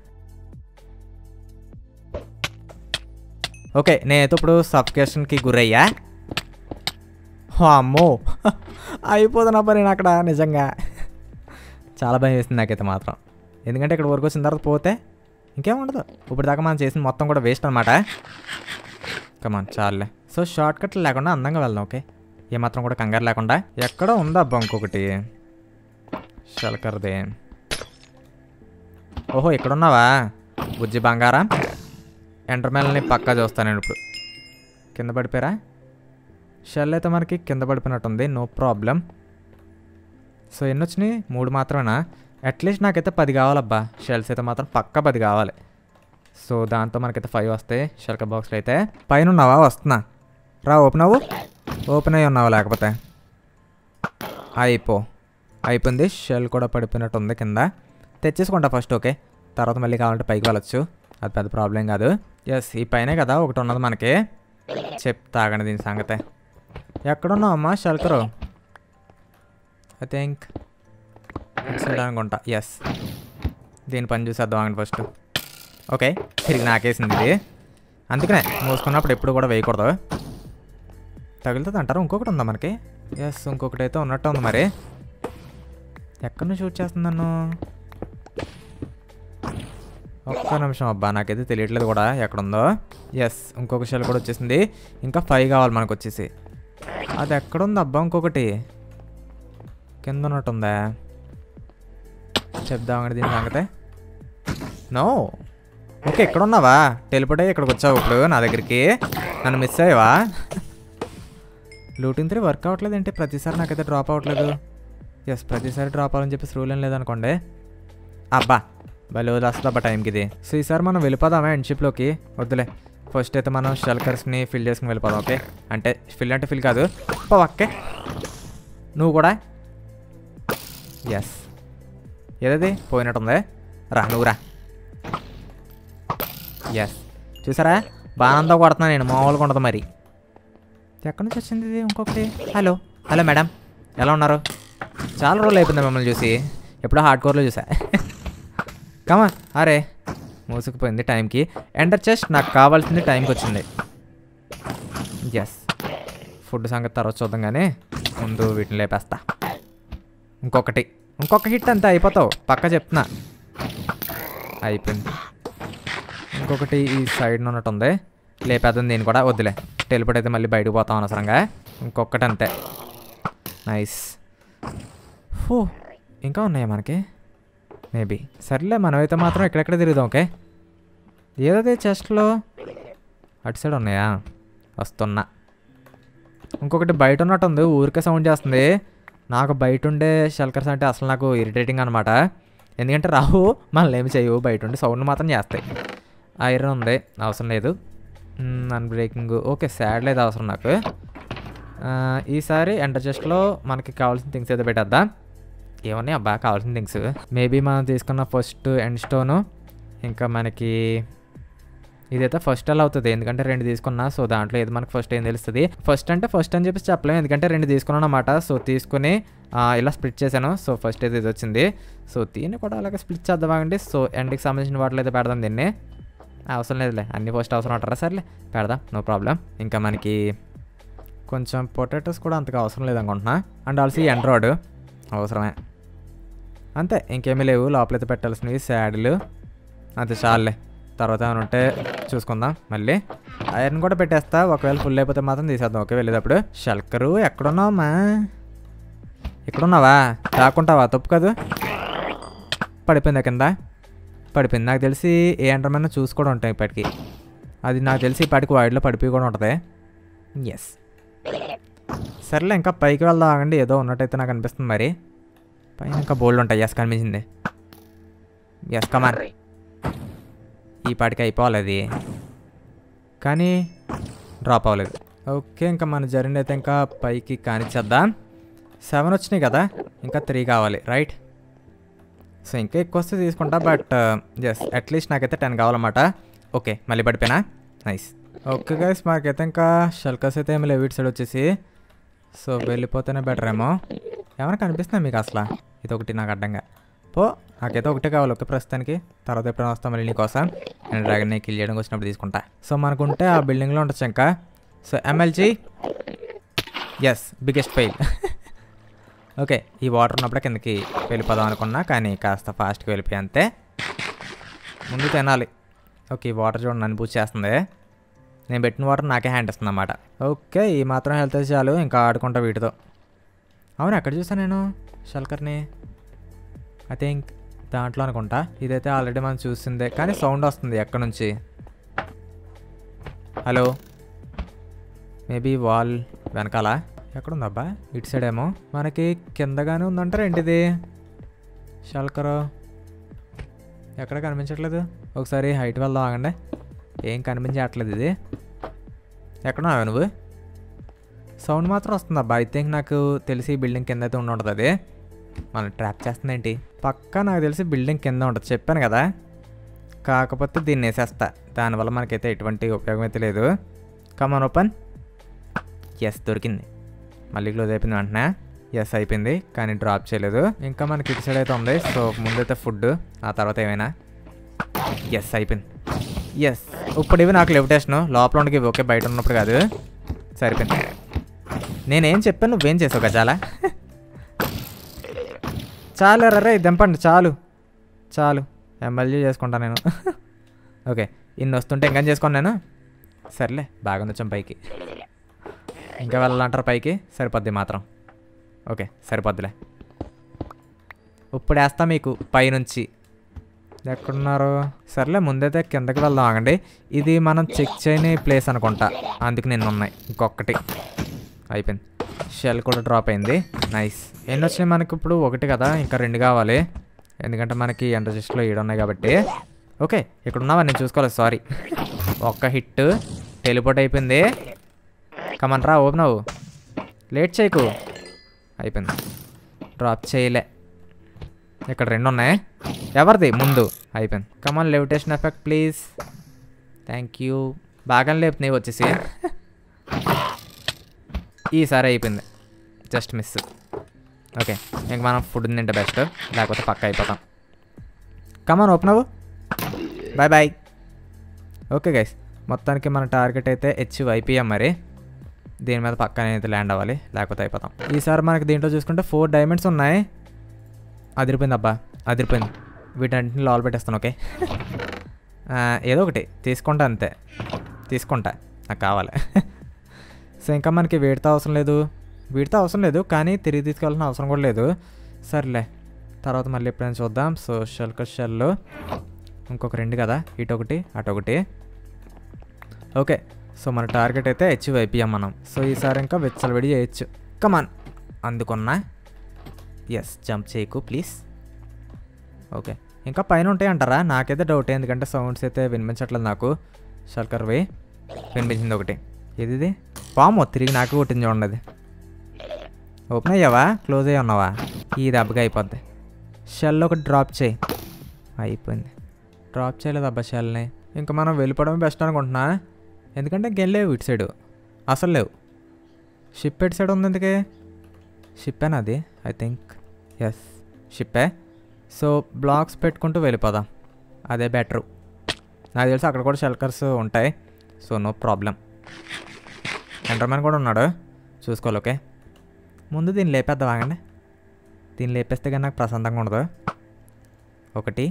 Speaker 1: ఓకే నేనైతే ఇప్పుడు సబ్స్క్రిప్షన్కి గురయ్యా హో, అమ్మో అయిపోతున్నా పని నేను అక్కడ నిజంగా చాలా భయం వేస్తుంది నాకైతే మాత్రం ఎందుకంటే ఇక్కడ వరకు వచ్చిన తర్వాత పోతే ఇంకేం ఉండదు ఇప్పుడు దాకా మనం చేసిన మొత్తం కూడా వేస్ట్ అనమాట కమాన్ చాలులే సో షార్ట్ కట్లు లేకుండా అందంగా వెళ్దాం ఓకే ఏమాత్రం కూడా కంగారు లేకుండా ఎక్కడో ఉందా అబ్బా ఇంకొకటి షల్కర్ది ఓహో ఇక్కడున్నావా బుజ్జి బంగారం ఎంటర్మెల్ని పక్కా చూస్తాను నేను ఇప్పుడు కింద పడిపోయారా షెల్ అయితే మనకి కింద పడిపోయినట్టుంది నో ప్రాబ్లం సో ఎన్ని వచ్చినాయి మూడు మాత్రమేనా అట్లీస్ట్ నాకైతే పది కావాలబ్బా షెల్స్ అయితే మాత్రం పక్కా పది కావాలి సో దాంతో మనకైతే ఫైవ్ వస్తాయి షెల్క బాక్స్లో అయితే పైన ఉన్నావా వస్తున్నా రా ఓపెన్ అవ్వు ఓపెన్ అయ్యి ఉన్నావా లేకపోతే అయిపో అయిపోయింది షెల్ కూడా పడిపోయినట్టు ఉంది కింద తెచ్చేసుకుంటా ఫస్ట్ ఓకే తర్వాత మళ్ళీ కావాలంటే పైకి వెళ్ళొచ్చు అది పెద్ద ప్రాబ్లం కాదు ఎస్ ఈ పైనే కదా ఒకటి ఉన్నది మనకి చెప్తాగండి దీని సంగతే ఎక్కడున్నావు అమ్మా షల్కరు ఐ థింక్ సైడ్ అనుకుంటా ఎస్ దీని పని చూసేద్దాం ఆగండి ఫస్ట్ ఓకే తిరిగి నాకేసింది ఇది అందుకనే మూసుకున్నప్పుడు ఎప్పుడు కూడా వేయకూడదు తగులుతుంది అంటారు ఇంకొకటి ఉందా మనకి ఎస్ ఇంకొకటి అయితే ఉన్నట్టు ఉంది మరి ఎక్కడి నుంచి షూట్ చేస్తుంది నన్ను ఒక్క నిమిషం అబ్బా నాకైతే తెలియట్లేదు కూడా ఎక్కడుందో ఎస్ ఇంకొక షెల్ కూడా వచ్చేసింది ఇంకా ఫైవ్ కావాలి మనకు వచ్చేసి అది ఎక్కడుంది అబ్బా ఇంకొకటి కింద ఉన్నట్టుందా చెప్దామండి దీని సంగతే నో ఓకే ఇక్కడ ఉన్నావా టెలిపోటే ఇక్కడికి వచ్చావు ఇప్పుడు నా దగ్గరికి నన్ను మిస్ అయ్యావా లూటింగ్ త్రీ వర్క్ అవ్వట్లేదు ఏంటి ప్రతిసారి నాకైతే డ్రాప్ అవ్వట్లేదు ఎస్ ప్రతిసారి డ్రాప్ అవ్వాలని చెప్పేసి రూల్ ఏం లేదనుకోండి అబ్బా భలే వదిలేస్తుంది అబ్బా టైంకి ఇది సో ఈసారి మనం వెళ్ళిపోదామా ఎండ్షిప్లోకి వద్దులే ఫస్ట్ అయితే మనం షెల్కర్స్ని ఫిల్ చేసుకుని వెళ్ళిపోదాం ఓకే అంటే ఫిల్ అంటే ఫిల్ కాదు ఓకే నువ్వు కూడా ఎస్ ఏదది పోయినట్టుంది రా నువ్వు రా ఎస్ చూసారా బాగా కొడుతున్నా నేను మామూలుగా ఉండదు మరి ఎక్కడి నుంచి వచ్చింది ఇది ఇంకొకటి హలో హలో మేడం ఎలా ఉన్నారు చాలా రోజులు అయిపోయింది మిమ్మల్ని చూసి ఎప్పుడో హార్డ్ కోర్లో చూసా కమా అరే మూసుకుపోయింది టైంకి ఎంటర్ చెస్ట్ నాకు కావాల్సింది టైంకి వచ్చింది ఎస్ ఫుడ్ సంగతి తర్వాత చూద్దాం కానీ ముందు వీటిని లేపేస్తా ఇంకొకటి ఇంకొక హిట్ అంతే అయిపోతావు పక్క చెప్తున్నా అయిపోయింది ఇంకొకటి ఈ సైడ్ ఉన్నట్టు ఉంది లేపేద్దాం దీన్ని కూడా వద్దులే టెలిపోట్ అయితే మళ్ళీ బయటకు పోతాం అనవసరంగా ఇంకొకటి అంతే నైస్ హో ఇంకా ఉన్నాయా మనకి మేబీ సర్లే మనమైతే మాత్రం ఎక్కడెక్కడ తిరుగుదాం ఓకే ఏదది చెస్ట్లో అటు సైడ్ ఉన్నాయా వస్తున్నా ఇంకొకటి బయట ఉన్నట్టు ఉంది ఊరికే సౌండ్ చేస్తుంది నాకు బయట ఉండే షెల్కర్స్ అంటే అసలు నాకు ఇరిటేటింగ్ అనమాట ఎందుకంటే రావు మనల్ని ఏమి చేయవు బయట ఉండి సౌండ్ మాత్రం చేస్తాయి ఐరన్ ఉంది అవసరం లేదు అన్బ్రేకింగ్ ఓకే సాడ్ లేదు అవసరం నాకు ఆ, ఈసారి ఎంటర్ చెస్ట్లో మనకి కావాల్సిన థింగ్స్ అయితే పెట్టేద్దాం ఏమన్నాయి అబ్బా కావాల్సిన థింగ్స్ మేబీ మనం తీసుకున్న ఫస్ట్ ఎండ్ స్టోను ఇంకా మనకి ఇదైతే ఫస్ట్ అలా అవుతుంది ఎందుకంటే రెండు తీసుకున్నా సో దాంట్లో ఏది మనకు ఫస్ట్ ఏం తెలుస్తుంది ఫస్ట్ అంటే ఫస్ట్ అని చెప్పేసి చెప్పలేము ఎందుకంటే రెండు తీసుకున్నాను అనమాట సో తీసుకుని ఆ, ఇలా స్ప్లిట్ చేశాను సో ఫస్ట్ అయితే ఇది వచ్చింది సో దీన్ని కూడా అలాగే స్ప్లిట్ చేద్దామండి సో ఎండ్కి సంబంధించిన వాటిలో అయితే పెడదాం దీన్ని అవసరం లేదులే అన్ని ఫస్ట్ అవసరం అంటారా సర్లే పెడదాం నో ప్రాబ్లం ఇంకా మనకి కొంచెం పొటాటోస్ కూడా అంతగా అవసరం లేదనుకుంటున్నా అండ్ ఆల్సో ఈ ఎండ్రాయిడ్ అవసరమే అంతే ఇంకేమీ లేవు లోపలైతే పెట్టాల్సినవి శాడీలు అంతే చాలులే తర్వాత ఏమైనా ఉంటే చూసుకుందాం మళ్ళీ ఐరన్ కూడా పెట్టేస్తా ఒకవేళ ఫుల్ అయిపోతే మాత్రం తీసేద్దాం ఓకే వెళ్ళేటప్పుడు షల్కరు ఎక్కడున్నావమ్మా ఎక్కడున్నావా దాక్కుంటావా తప్పు కాదు పడిపోయిందా కింద పడిపోయింది నాకు తెలిసి ఏ అంటర్మైనా చూసి కూడా ఉంటాయి ఇప్పటికి అది నాకు తెలిసి ఇప్పటికి వైడ్లో పడిపోయి కూడా ఉంటుంది ఎస్ సర్లే ఇంకా పైకి వెళ్దాం ఆగండి ఏదో ఉన్నట్టయితే నాకు అనిపిస్తుంది మరి పైన ఇంకా బోల్డ్ ఉంటాయి ఎస్ కనిపించింది ఎస్ కమాన్ ఈ పాటికి అయిపోవాలి అది కానీ డ్రాప్ అవ్వలేదు ఓకే ఇంకా మన జర్నీ అయితే ఇంకా పైకి కానిచ్చేద్దాం సెవెన్ వచ్చినాయి కదా ఇంకా త్రీ కావాలి రైట్ సో ఇంకా ఎక్కువ వస్తే తీసుకుంటా బట్ ఎస్ అట్లీస్ట్ నాకైతే టెన్ కావాలన్నమాట ఓకే మళ్ళీ పడిపోయినా నైస్ ఓకే గైస్ మాకైతే ఇంకా షల్కర్స్ అయితే ఏమి లేవు ఇటు సైడ్ వచ్చేసి సో వెళ్ళిపోతేనే బెటర్ ఏమో ఏమైనా కనిపిస్తుంది మీకు అసలు ఇది ఒకటి నాకు అడ్డంగా పో నాకైతే ఒకటే కావాలి ఓకే ప్రస్తుతానికి తర్వాత ఎప్పుడైనా వస్తాం మళ్ళీ నీకోసం నేను డ్రాగన్ని కిల్ చేయడానికి వచ్చినప్పుడు తీసుకుంటా సో మనకుంటే ఆ బిల్డింగ్లో ఉండొచ్చు ఇంకా so MLG yes biggest fail okay ఈ వాటర్ ఉన్నప్పుడే కిందకి వెళ్ళిపోదాం అనుకున్నా కానీ కాస్త ఫాస్ట్గా వెళ్ళిపోయి అంతే ముందు తినాలి ఓకే ఈ వాటర్ చూడండి నన్ను పూజ చేస్తుంది నేను పెట్టిన వాటర్ నాకే హ్యాండ్ ఇస్తుంది అన్నమాట ఓకే ఈ మాత్రం హెల్త్ అయితే చాలు ఇంకా ఆడుకుంటా వీటితో అవును ఎక్కడ చూసాను నేను షల్కర్ని ఐ థింక్ దాంట్లో అనుకుంటా ఇదైతే ఆల్రెడీ మనం చూసిందే కానీ సౌండ్ వస్తుంది ఎక్కడ నుంచి హలో మేబీ వాల్ వెనకాల ఎక్కడుందబ్బా ఇటు సైడ్ ఏమో మనకి కిందగానే ఉందంటారా ఏంటిది షల్కరు ఎక్కడ కనిపించట్లేదు ఒకసారి హైట్ వెళ్దాం ఆగండి ఏం కనిపించట్లేదు ఇది ఎక్కడున్నావా నువ్వు సౌండ్ మాత్రం వస్తుంది అబ్బా ఐ థింక్ నాకు తెలిసి బిల్డింగ్ కింద అయితే ఉండి ఉంటుంది అది మనం ట్రాప్ చేస్తుందేంటి పక్కా నాకు తెలిసి బిల్డింగ్ కింద ఉంటుంది చెప్పాను కదా కాకపోతే దీన్ని వేసేస్తా దానివల్ల మనకైతే ఎటువంటి ఉపయోగం అయితే లేదు కమాన్ ఓపెన్ ఎస్ దొరికింది మళ్ళీ క్లోజ్ అయిపోయింది వెంటనే ఎస్ అయిపోయింది కానీ డ్రాప్ చేయలేదు ఇంకా మనకి ఇటు సైడ్ అయితే ఉంది సో ముందైతే ఫుడ్ ఆ తర్వాత ఏమైనా ఎస్ అయిపోయింది ఎస్ ఇప్పుడు ఇవి నాకు లెవిటేషన్ లోపల ఉండకి ఇవి ఓకే బయట ఉన్నప్పుడు కాదు సరిపోయింది నేనేం చెప్పాను నువ్వేం చేసావు గజాల చాలు రే దింపండి చాలు చాలు ఎమ్మెల్యే చేసుకుంటా నేను ఓకే ఇన్ని వస్తుంటే ఇంకా చేసుకోను నేను సర్లే బాగా వచ్చాం పైకి ఇంకా వెళ్ళాలంటారు పైకి సరిపోద్ది మాత్రం ఓకే సరిపోద్దిలే ఇప్పుడు వేస్తా మీకు పైనుంచి ఎక్కడున్నారు సర్లే ముందైతే కిందకి వెళ్దాం ఆగండి ఇది మనం చెక్ చేయని ప్లేస్ అనుకుంటా అందుకు నేను ఉన్నాయి ఇంకొకటి అయిపోయింది షెల్ కూడా డ్రాప్ అయింది నైస్ ఎన్ని వచ్చినాయి మనకి ఇప్పుడు ఒకటి కదా ఇంకా రెండు కావాలి ఎందుకంటే మనకి ఎండజిస్ట్లో ఏడు ఉన్నాయి కాబట్టి ఓకే ఇక్కడ ఉన్నావా నేను చూసుకోవాలి సారీ ఒక్క హిట్ టెలిపోర్ట్ అయిపోయింది కమన్ రా ఓపెన్ అవ్వు లేట్ చేయకు అయిపోయింది డ్రాప్ చేయలే ఇక్కడ రెండు ఉన్నాయి ఎవరిది ముందు అయిపోయింది come on levitation effect please thank you బాగా లేపుతున్నాయి వచ్చేసి ఈసారి అయిపోయింది జస్ట్ మిస్ ఓకే ఇంక మనం ఫుడ్ తింటే బెస్ట్ లేకపోతే పక్క అయిపోతాం కమాన్ ఓపెన్ అవ్వు బాయ్ బాయ్ ఓకే గైస్ మొత్తానికి మన టార్గెట్ అయితే హెచ్ ఐపీఎం మరి దీని మీద పక్కన అయితే ల్యాండ్ అవ్వాలి లేకపోతే అయిపోతాం ఈసారి మనకి దీంట్లో చూసుకుంటే ఫోర్ డైమండ్స్ ఉన్నాయి అదిరిపోయింది అబ్బా అదిరిపోయింది వీటన్నింటిని లోపల పెట్టేస్తాను ఓకే ఆ, ఏదో ఒకటి తీసుకుంటా అంతే తీసుకుంటా నాకు కావాలి సో ఇంకా మనకి వీటితో అవసరం లేదు వీటితో అవసరం లేదు కానీ తిరిగి తీసుకెళ్ళాల్సిన అవసరం కూడా లేదు సర్లే తర్వాత మళ్ళీ ఎప్పుడైనా చూద్దాం సో షెల్క షెల్ ఇంకొక రెండు కదా ఇటు ఒకటి అటు ఒకటి ఓకే సో మన టార్గెట్ అయితే హెచ్ వైపిఎం మనం సో ఈసారి ఇంకా వెచ్చలవిడి చేయొచ్చు కమాన్ అందుకున్నా ఎస్ జంప్ చేయకు ప్లీజ్ ఓకే ఇంకా పైన ఉంటాయి అంటారా నాకైతే డౌట్ ఎందుకంటే సౌండ్స్ అయితే వినిపించట్లేదు నాకు షల్కర్వి వినిపించింది ఒకటి ఏది ఇది పాము తిరిగి నాకు కొట్టింది చూడండి అది ఓపెన్ అయ్యావా క్లోజ్ అయ్యి ఉన్నావా ఈ దెబ్బగా అయిపోద్ది షెల్ ఒకటి డ్రాప్ చేయి అయిపోయింది డ్రాప్ చేయలేదు అబ్బా షెల్ని ఇంకా మనం వెళ్ళిపోవడమే బెస్ట్ అనుకుంటున్నా ఎందుకంటే ఇంకెళ్ళలేవు ఇటు సైడు అసలు లేవు షిప్ ఎటు సైడ్ ఉంది ఎందుకే షిప్పేనా అది ఐ థింక్ ఎస్ షిప్పే సో బ్లాక్స్ పెట్టుకుంటూ వెళ్ళిపోదాం అదే బెటరు నాకు తెలిసి అక్కడ కూడా షెల్కర్స్ ఉంటాయి సో నో ప్రాబ్లం ఎంటర్మ్యాన్ కూడా ఉన్నాడు చూసుకోవాలి ఓకే ముందు దీన్ని లేపేద్దాం ఆగండి దీన్ని లేపేస్తే కానీ నాకు ప్రశాంతంగా ఉండదు ఒకటి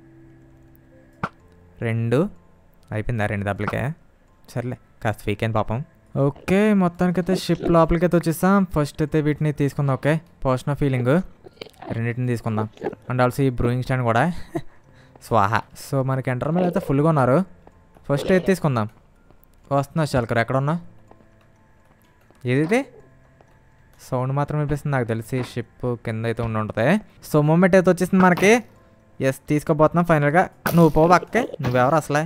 Speaker 1: రెండు అయిపోయిందా రెండు దెబ్బలకే సర్లే కాస్త వీకెండ్ పాపం ఓకే మొత్తానికైతే షిప్ లోపలికైతే వచ్చేసాం ఫస్ట్ అయితే వీటిని తీసుకుందాం ఓకే పోషన్ ఫీలింగ్ రెండింటిని తీసుకుందాం అండ్ ఆల్సో ఈ బ్రూయింగ్ స్టాండ్ కూడా స్వాహ సో మనకి ఎంటర్ మీద అయితే ఫుల్గా ఉన్నారు ఫస్ట్ అయితే తీసుకుందాం వస్తున్నా షల్కర్ ఎక్కడ ఉన్నా ఏది సౌండ్ మాత్రం వినిపిస్తుంది నాకు తెలిసి షిప్ కింద అయితే ఉండి ఉంటుంది సో మూమెంట్ అయితే వచ్చేసింది మనకి ఎస్ తీసుకోబోతున్నాం ఫైనల్గా నువ్వు పో పక్కే నువ్వెవరు అసలే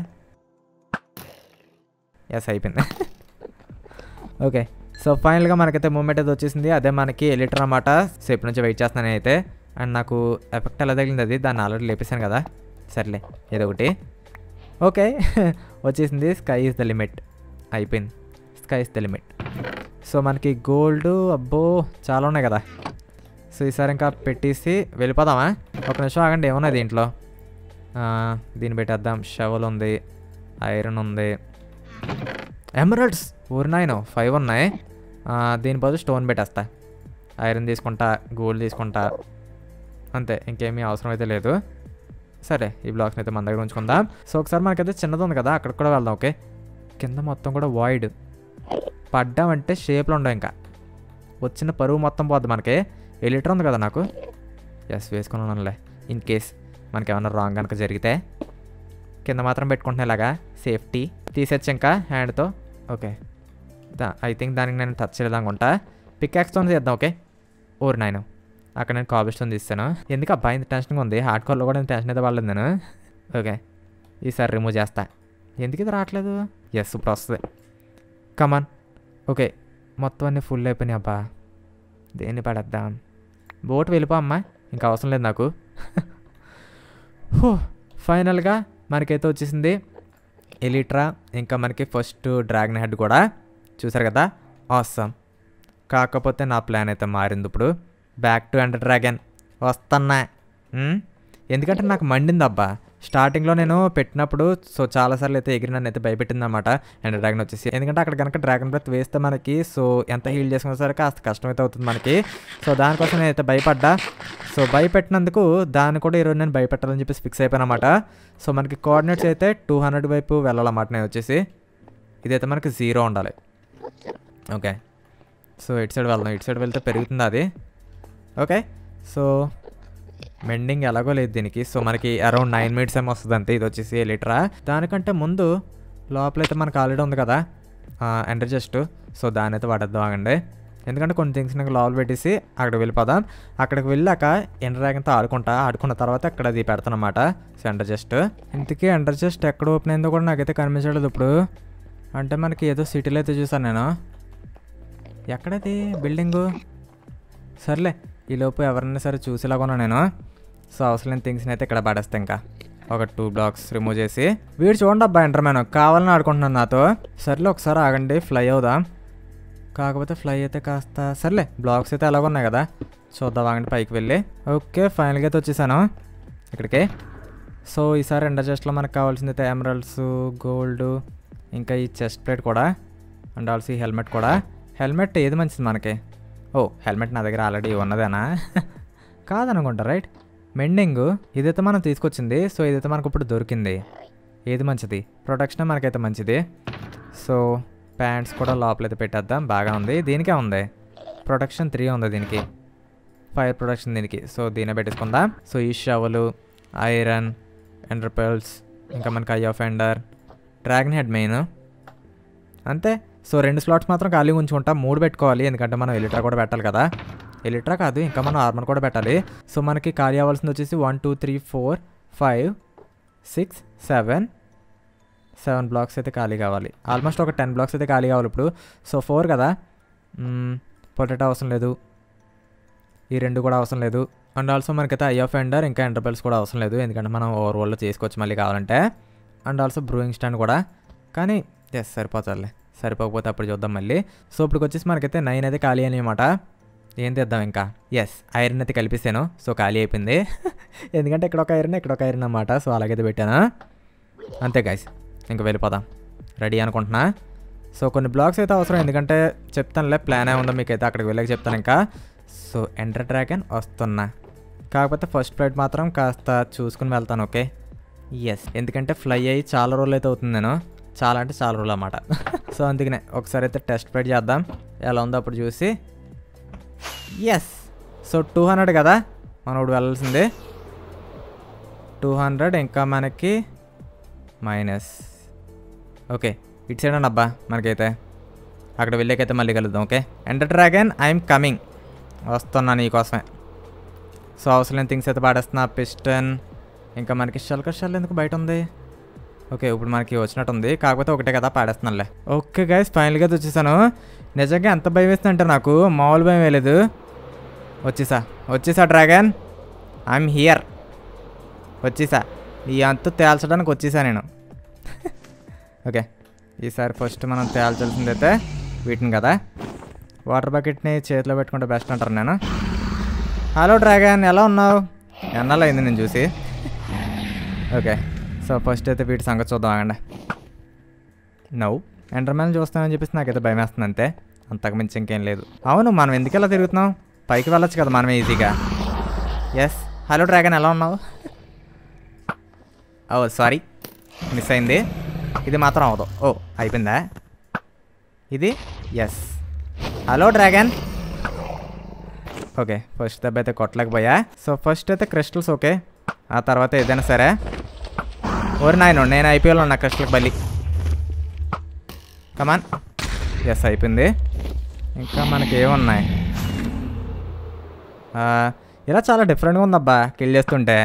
Speaker 1: ఎస్ అయిపోయింది ఓకే సో ఫైనల్గా మనకైతే మూమెంట్ అయితే వచ్చేసింది అదే మనకి ఎలిటర్ అన్నమాట సేపు నుంచి వెయిట్ చేస్తున్నాను అయితే అండ్ నాకు ఎఫెక్ట్ ఎలా తగిలింది అది దాన్ని ఆల్రెడీ లేపేశాను కదా సర్లే ఏదో ఒకటి ఓకే వచ్చేసింది స్కై ఇస్ ద లిమిట్ అయిపోయింది sky is the limit so మనకి గోల్డ్ అబ్బో చాలా ఉన్నాయి కదా సో ఈసారి ఇంకా పెట్టేసి వెళ్ళిపోదామా ఒక నిమిషం ఆగండి ఏమున్నాయి దీంట్లో ఆ, దీన్ని పెట్టేద్దాం షవల్ ఉంది ఐరన్ ఉంది ఎమరల్డ్స్ ఊరి నాయన ఫైవ్ ఉన్నాయి ఆ, దీని బదులు స్టోన్ పెట్టేస్తా ఐరన్ తీసుకుంటా గోల్డ్ తీసుకుంటా అంతే ఇంకేమీ అవసరం అయితే లేదు సరే ఈ బ్లాక్స్ని అయితే మన దగ్గర ఉంచుకుందాం సో ఒకసారి మనకైతే చిన్నది ఉంది కదా అక్కడికి కూడా వెళ్దాం ఓకే కింద మొత్తం కూడా వాయిడ్ పడ్డామంటే షేప్లో ఉండవు ఇంకా వచ్చిన పరువు మొత్తం పోద్ది మనకి ఏ లీటర్ ఉంది కదా నాకు ఎస్ వేసుకున్నానులే ఇన్ కేస్ మనకి ఏమన్నా రాంగ్ కనుక జరిగితే కింద మాత్రం పెట్టుకుంటున్నా ఇలాగా సేఫ్టీ తీసేచ్చు ఇంకా హ్యాండ్తో ఓకే దా ఐ థింక్ దానికి నేను టచ్ చేయలేదు అనుకుంటా పికాక్స్తో చేద్దాం ఓకే ఓర్ నాయను అక్కడ నేను కాబిస్టోన్ తీస్తాను ఎందుకు అబ్బాయి ఇంత టెన్షన్గా ఉంది హార్డ్ కోర్లో కూడా ఇంత టెన్షన్ అయితే పడలేదు నేను ఓకే ఈసారి రిమూవ్ చేస్తా ఎందుకు ఇది రావట్లేదు ఎస్ ఇప్పుడు వస్తుంది కమాన్ ఓకే మొత్తం అన్నీ ఫుల్ అయిపోయినాయి అబ్బా దేన్ని పడేద్దాం బోట్ వెళ్ళిపో అమ్మా ఇంకా అవసరం లేదు నాకు హో, ఫైనల్గా మనకైతే వచ్చేసింది ఎలిట్రా ఇంకా మనకి ఫస్ట్ డ్రాగన్ హెడ్ కూడా చూసారు కదా ఆసమ్ కాకపోతే నా ప్లాన్ అయితే మారింది ఇప్పుడు బ్యాక్ టు ఎంటర్ డ్రాగన్ వస్తున్నా ఉమ్? ఎందుకంటే నాకు మండింది అబ్బా స్టార్టింగ్లో నేను పెట్టినప్పుడు సో చాలాసార్లు అయితే ఎగిరి నన్ను అయితే భయపెట్టింది అనమాట ఎంటర్ డ్రాగన్ వచ్చేసి ఎందుకంటే అక్కడ కనుక డ్రాగన్ బ్రెత్ వేస్తే మనకి సో ఎంత హీల్ చేసుకున్న సరే కాస్త కష్టం అయితే అవుతుంది మనకి సో దానికోసం నేనైతే భయపడ్డా సో భయపెట్టినందుకు దాన్ని కూడా ఈరోజు నేను భయపెట్టాలని చెప్పేసి ఫిక్స్ అయిపోయాను అనమాట సో మనకి కోఆర్డినేట్స్ అయితే టూ హండ్రెడ్ వైపు వెళ్ళాలన్నమాట నేను వచ్చేసి ఇదైతే మనకి జీరో ఉండాలి ఓకే సో ఇటు సైడ్ వెళ్దాం ఇటు సైడ్ వెళ్తే పెరుగుతుంది అది ఓకే సో మెండింగ్ ఎలాగో లేదు దీనికి సో మనకి అరౌండ్ నైన్ మినిట్స్ ఏమో వస్తుంది అంతే ఇది వచ్చేసి లీటరా దానికంటే ముందు లోపలైతే మనకు ఆల్రెడీ ఉంది కదా ఎంటర్ జస్ట్ సో దాని అయితే వాడేద్దాం ఆగండి ఎందుకంటే కొన్ని థింగ్స్ నాకు లోపల పెట్టేసి అక్కడికి వెళ్ళిపోదాం అక్కడికి వెళ్ళాక ఎంటర్ డ్రాగన్తో ఆడుకుంటా ఆడుకున్న తర్వాత అక్కడ అది పెడతాను అనమాట సో ఎంటర్ జస్ట్ ఇంతకీ ఎంటర్ జస్ట్ ఎక్కడ ఓపెన్ అయిందో కూడా నాకైతే కనిపించలేదు ఇప్పుడు అంటే మనకి ఏదో సిటీలో అయితే చూసాను నేను ఎక్కడది బిల్డింగు సర్లే ఈలోపు ఎవరైనా సరే చూసేలాగా ఉన్నా నేను సో అవసరం లేని థింగ్స్ని అయితే ఇక్కడ పడేస్తా ఇంకా ఒక టూ బ్లాక్స్ రిమూవ్ చేసి వీడు చూడండి అబ్బా ఎంటర్మ్యాన్ కావాలని ఆడుకుంటున్నాను నాతో సర్లే ఒకసారి ఆగండి ఫ్లై అవుదాం కాకపోతే ఫ్లై అయితే కాస్త సర్లే బ్లాక్స్ అయితే ఎలాగ ఉన్నాయి కదా చూద్దాం ఆగండి పైకి వెళ్ళి ఓకే ఫైనల్గా అయితే వచ్చేసాను ఇక్కడికి సో ఈసారి ఎండర్ చెస్ట్లో మనకు కావాల్సింది అయితే ఎమరల్డ్స్ గోల్డ్ ఇంకా ఈ చెస్ట్ ప్లేట్ కూడా అండ్ ఆల్సో ఈ హెల్మెట్ కూడా హెల్మెట్ ఏది మంచిది మనకి ఓ హెల్మెట్ నా దగ్గర ఆల్రెడీ ఉన్నదేనా కాదనుకుంటా రైట్ మెండింగ్ ఇదైతే మనం తీసుకొచ్చింది సో ఇదైతే మనకు ఇప్పుడు దొరికింది ఏది మంచిది ప్రొటెక్షన్ మనకైతే మంచిది సో ప్యాంట్స్ కూడా లోపలైతే పెట్టేద్దాం బాగా ఉంది దీనికే ఉంది ప్రొటెక్షన్ త్రీ ఉంది దీనికి ఫైర్ ప్రొటెక్షన్ దీనికి సో దీనే పెట్టేసుకుందాం సో ఈ షవలు ఐరన్ ఎండర్పెల్స్ ఇంకా మనకి eye of ender dragon head main అంతే సో రెండు స్లాట్స్ మాత్రం ఖాళీ ఉంచుకుంటాం మూడు పెట్టుకోవాలి ఎందుకంటే మనం ఎలిట్రా కూడా పెట్టాలి కదా ఎలిట్రా కాదు ఇంకా మనం ఆర్మర్ కూడా పెట్టాలి సో మనకి ఖాళీ అవ్వాల్సింది వచ్చేసి one two three four five six seven seven blocks అయితే ఖాళీ కావాలి ఆల్మోస్ట్ ఒక టెన్ బ్లాక్స్ అయితే ఖాళీ కావాలి ఇప్పుడు సో ఫోర్ కదా పొటాటో అవసరం లేదు ఈ రెండు కూడా అవసరం లేదు అండ్ ఆల్సో మనకైతే ఐ ఆఫ్ ఎండర్ ఇంకా ఎంటర్పెల్స్ కూడా అవసరం లేదు ఎందుకంటే మనం ఓవర్ వరల్డ్ చేసుకోవచ్చు మళ్ళీ కావాలంటే అండ్ ఆల్సో బ్రూయింగ్ స్టాండ్ కూడా కానీ ఎస్ సరిపోతారులే సరిపోకపోతే అప్పుడు చూద్దాం మళ్ళీ సో ఇప్పుడు వచ్చేసి మనకైతే నైన్ అయితే ఖాళీ అనమాట ఏం తెద్దాం ఇంకా ఎస్ ఐరన్ అయితే కలిపిస్తాను సో ఖాళీ అయిపోయింది ఎందుకంటే ఇక్కడ ఒక ఐరన్ ఇక్కడ ఒక ఐరన్ అన్నమాట సో అలాగైతే పెట్టాను అంతే గాయస్ ఇంకా వెళ్ళిపోదాం రెడీ అనుకుంటున్నా సో కొన్ని బ్లాగ్స్ అయితే అవసరం ఎందుకంటే చెప్తానులే ప్లాన్ ఏ ఉందో మీకైతే అక్కడికి వెళ్ళాక చెప్తాను ఇంకా సో ఎంటర్ డ్రాగన్ వస్తున్నా కాకపోతే ఫస్ట్ ఫ్లైట్ మాత్రం కాస్త చూసుకుని వెళ్తాను ఓకే ఎస్ ఎందుకంటే ఫ్లై అయ్యి చాలా రోజులు అయితే అవుతుంది నేను చాలా అంటే చాలా రోజులు అన్నమాట సో అందుకనే ఒకసారి అయితే టెస్ట్ ఫ్లైట్ చేద్దాం ఎలా ఉందో అప్పుడు చూసి ఎస్ సో టూ హండ్రెడ్ కదా మనం ఇప్పుడు వెళ్ళాల్సింది టూ హండ్రెడ్ ఇంకా మనకి మైనస్ ఓకే ఇటు సైడ్ అండి అబ్బా మనకైతే అక్కడ వెళ్ళాకైతే మళ్ళీ కలుద్దాం okay ender dragon I'm coming వస్తున్నా నీకోసమే సో అవసరం లేని థింగ్స్ అయితే పాడేస్తున్నా పిస్టన్ ఇంకా మనకి షల్కర్ షల్ ఎందుకు బయట ఉంది ఓకే ఇప్పుడు మనకి వచ్చినట్టు ఉంది కాకపోతే ఒకటే కదా పాడేస్తున్నానులే ఓకే గైస్ ఫైనల్గా అయితే వచ్చేసాను నిజంగా ఎంత భయం వేస్తుందంటే నాకు మామూలు భయం వేయలేదు వచ్చేసా వచ్చేసా డ్రాగన్ ఐఎమ్ హియర్ వచ్చేసా ఈ అంతు తేల్చడానికి వచ్చేసా నేను ఓకే ఈసారి ఫస్ట్ మనం తేల్చాల్సింది అయితే వీటిని కదా వాటర్ బకెట్ని చేతిలో పెట్టుకుంటే బెస్ట్ అంటారు నేను హలో డ్రాగన్ ఎలా ఉన్నావు ఎన్నాళ్ళు అయింది నేను చూసి ఓకే సో ఫస్ట్ అయితే వీటి సంగతి చూద్దాం ఆగండి నవ్వు ఎంటర్మెన్ చూస్తామని చెప్పేసి నాకైతే భయం వేస్తుంది అంతే అంతకు మించి ఇంకేం లేదు అవును మనం ఎందుకు ఇలా తిరుగుతున్నాం పైకి వెళ్ళొచ్చు కదా మనమే ఈజీగా ఎస్ హలో డ్రాగన్ ఎలా ఉన్నావు ఓ సారీ మిస్ అయింది ఇది మాత్రం అవదు ఓ అయిపోయిందా ఇది yes hello dragon okay first దెబ్బ అయితే కొట్టలేకపోయా సో ఫస్ట్ అయితే క్రిస్టల్స్ ఓకే ఆ తర్వాత ఏదైనా సరే ఓరి నాయన నేను ఐపీఎల్ ఉన్నా క్రిస్టల్ బలి కమాన్ ఎస్ అయిపోయింది ఇంకా మనకి ఏమున్నాయి ఆ, ఇలా చాలా డిఫరెంట్గా ఉందబ్బా కిల్ చేస్తుంటే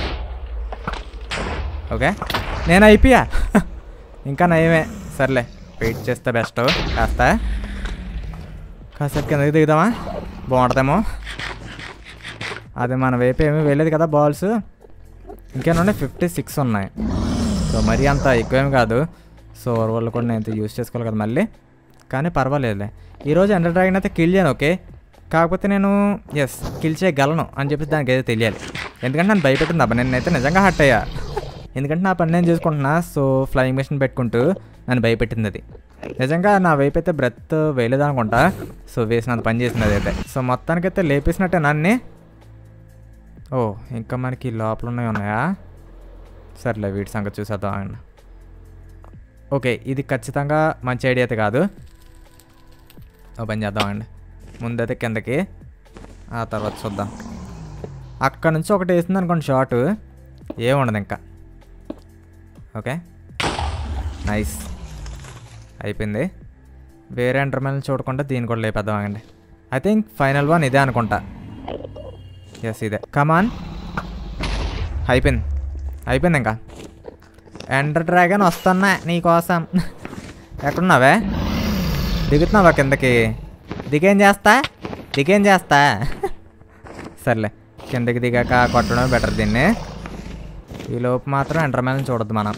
Speaker 1: ఓకే నేను అయిపోయా ఇంకా నయమే సర్లే వెయిట్ చేస్తే బెస్ట్ కాస్త కాసేపు కిందకి దిగుదామా బాగుంటుందేమో అది మన వైపు ఏమీ వెళ్ళేది కదా బాల్స్ ఇంకేనా ఫిఫ్టీ సిక్స్ ఉన్నాయి సో మరీ అంత ఎక్కువేమి కాదు సో వాళ్ళు కూడా నేను యూస్ చేసుకోవాలి కదా మళ్ళీ కానీ పర్వాలేదులే ఈరోజు ఎండర్ డ్రాగన్ అయితే కిల్ చేయను ఓకే కాకపోతే నేను ఎస్ కిల్ చేయగలను అని చెప్పేసి దానికి అయితే తెలియాలి ఎందుకంటే నన్ను భయపెట్టింది అబ్బా నేనైతే నిజంగా హట్ అయ్యా ఎందుకంటే నా పని నేను చేసుకుంటున్నా సో ఫ్లయింగ్ మెషిన్ పెట్టుకుంటూ నన్ను భయపెట్టింది అది నిజంగా నా వైపు అయితే బ్రెత్ వేయలేదు అనుకుంటా సో వేసినంత పని చేసింది అదైతే సో మొత్తానికైతే లేపేసినట్టే నన్ను ఓ ఇంకా మనకి లోపల ఉన్నవి ఉన్నాయా సర్లే వీటి సంగతి చూసేద్దాం అండి ఓకే ఇది ఖచ్చితంగా మంచి ఐడియా అయితే కాదు ఓపెన్ చేద్దామండి ముందైతే కిందకి ఆ తర్వాత చూద్దాం అక్కడ నుంచి ఒకటి వేసింది అనుకోండి షార్ట్ ఏముండదు ఇంకా ఓకే నైస్ అయిపోయింది వేరే ఎంటర్మెల్ని చూడకుండా దీన్ని కూడా లేపేద్దామండి ఐ థింక్ ఫైనల్ వన్ ఇదే అనుకుంటా ఎస్ ఇదే కమాన్ అయిపోయింది అయిపోయింది ఇంకా ఎండర్ డ్రాగన్ వస్తున్నా నీకోసం ఎక్కడున్నావే దిగుతున్నావా కిందకి దిగేం చేస్తా దిగేం చేస్తా సర్లే కిందకి దిగాక కొట్టడం బెటర్ దీన్ని ఈ లోపు మాత్రం ఎంటర్మెల్ని చూడొద్దు మనం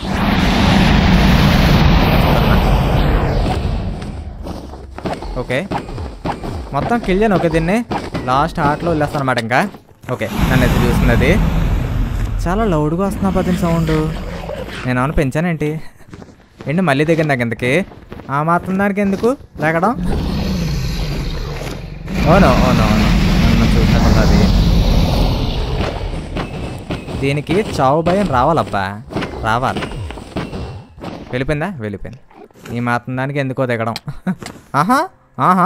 Speaker 1: ఓకే మొత్తం కిల్ చేయను ఓకే దీన్ని లాస్ట్ హార్ట్లో వదిలేస్తాను అనమాట ఇంకా ఓకే నన్ను అయితే చూస్తుంది అది చాలా లౌడ్గా వస్తున్నా పదిన సౌండ్ నేను ఏమైనా పెంచానేంటి ఏంటి మళ్ళీ దిగింది నాకు ఇంతకి ఆ మాత్రం దానికి ఎందుకు లేకడం ఓనో ఓనో ఓనో నన్ను చూసినట్టున్నది దీనికి చావు భయం రావాలబ్బా రావాలి వెళ్ళిపోయిందా వెళ్ళిపోయింది ఈ మాత్రం దానికి ఎందుకో దిగడం ఆహా ఆహా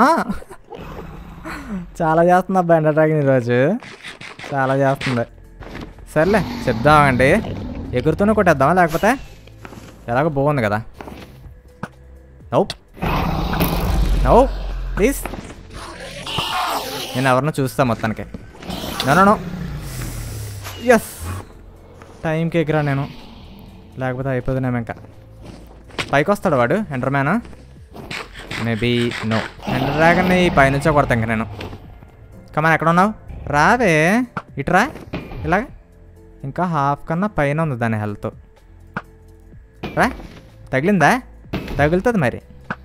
Speaker 1: చాలా చేస్తుంది అబ్బా ఎండ డ్రాగన్ ఈరోజు చాలా చేస్తుంది సర్లే చెప్దామండి ఎగురుతూనే కొట్టేద్దామా లేకపోతే ఎలాగో బాగుంది కదా నౌ నౌ ప్లీజ్ నేను ఎవరినో చూస్తా మొత్తానికి నో ఎస్ టైంకి ఎగిరా నేను లేకపోతే అయిపోతున్నాం ఇంకా పైకి వస్తాడు వాడు ఎంటర్మ్యాన్ మేబీ నో ఎంటర్ డ్రాగన్ని పైనుంచో కొడతా ఇంకా నేను కమాన్ ఎక్కడ ఉన్నావు రావే ఇట్రా ఇలాగ ఇంకా హాఫ్ కన్నా పైన ఉంది దాని హెల్త్ రా తగిలిందా తగులుతుంది మరి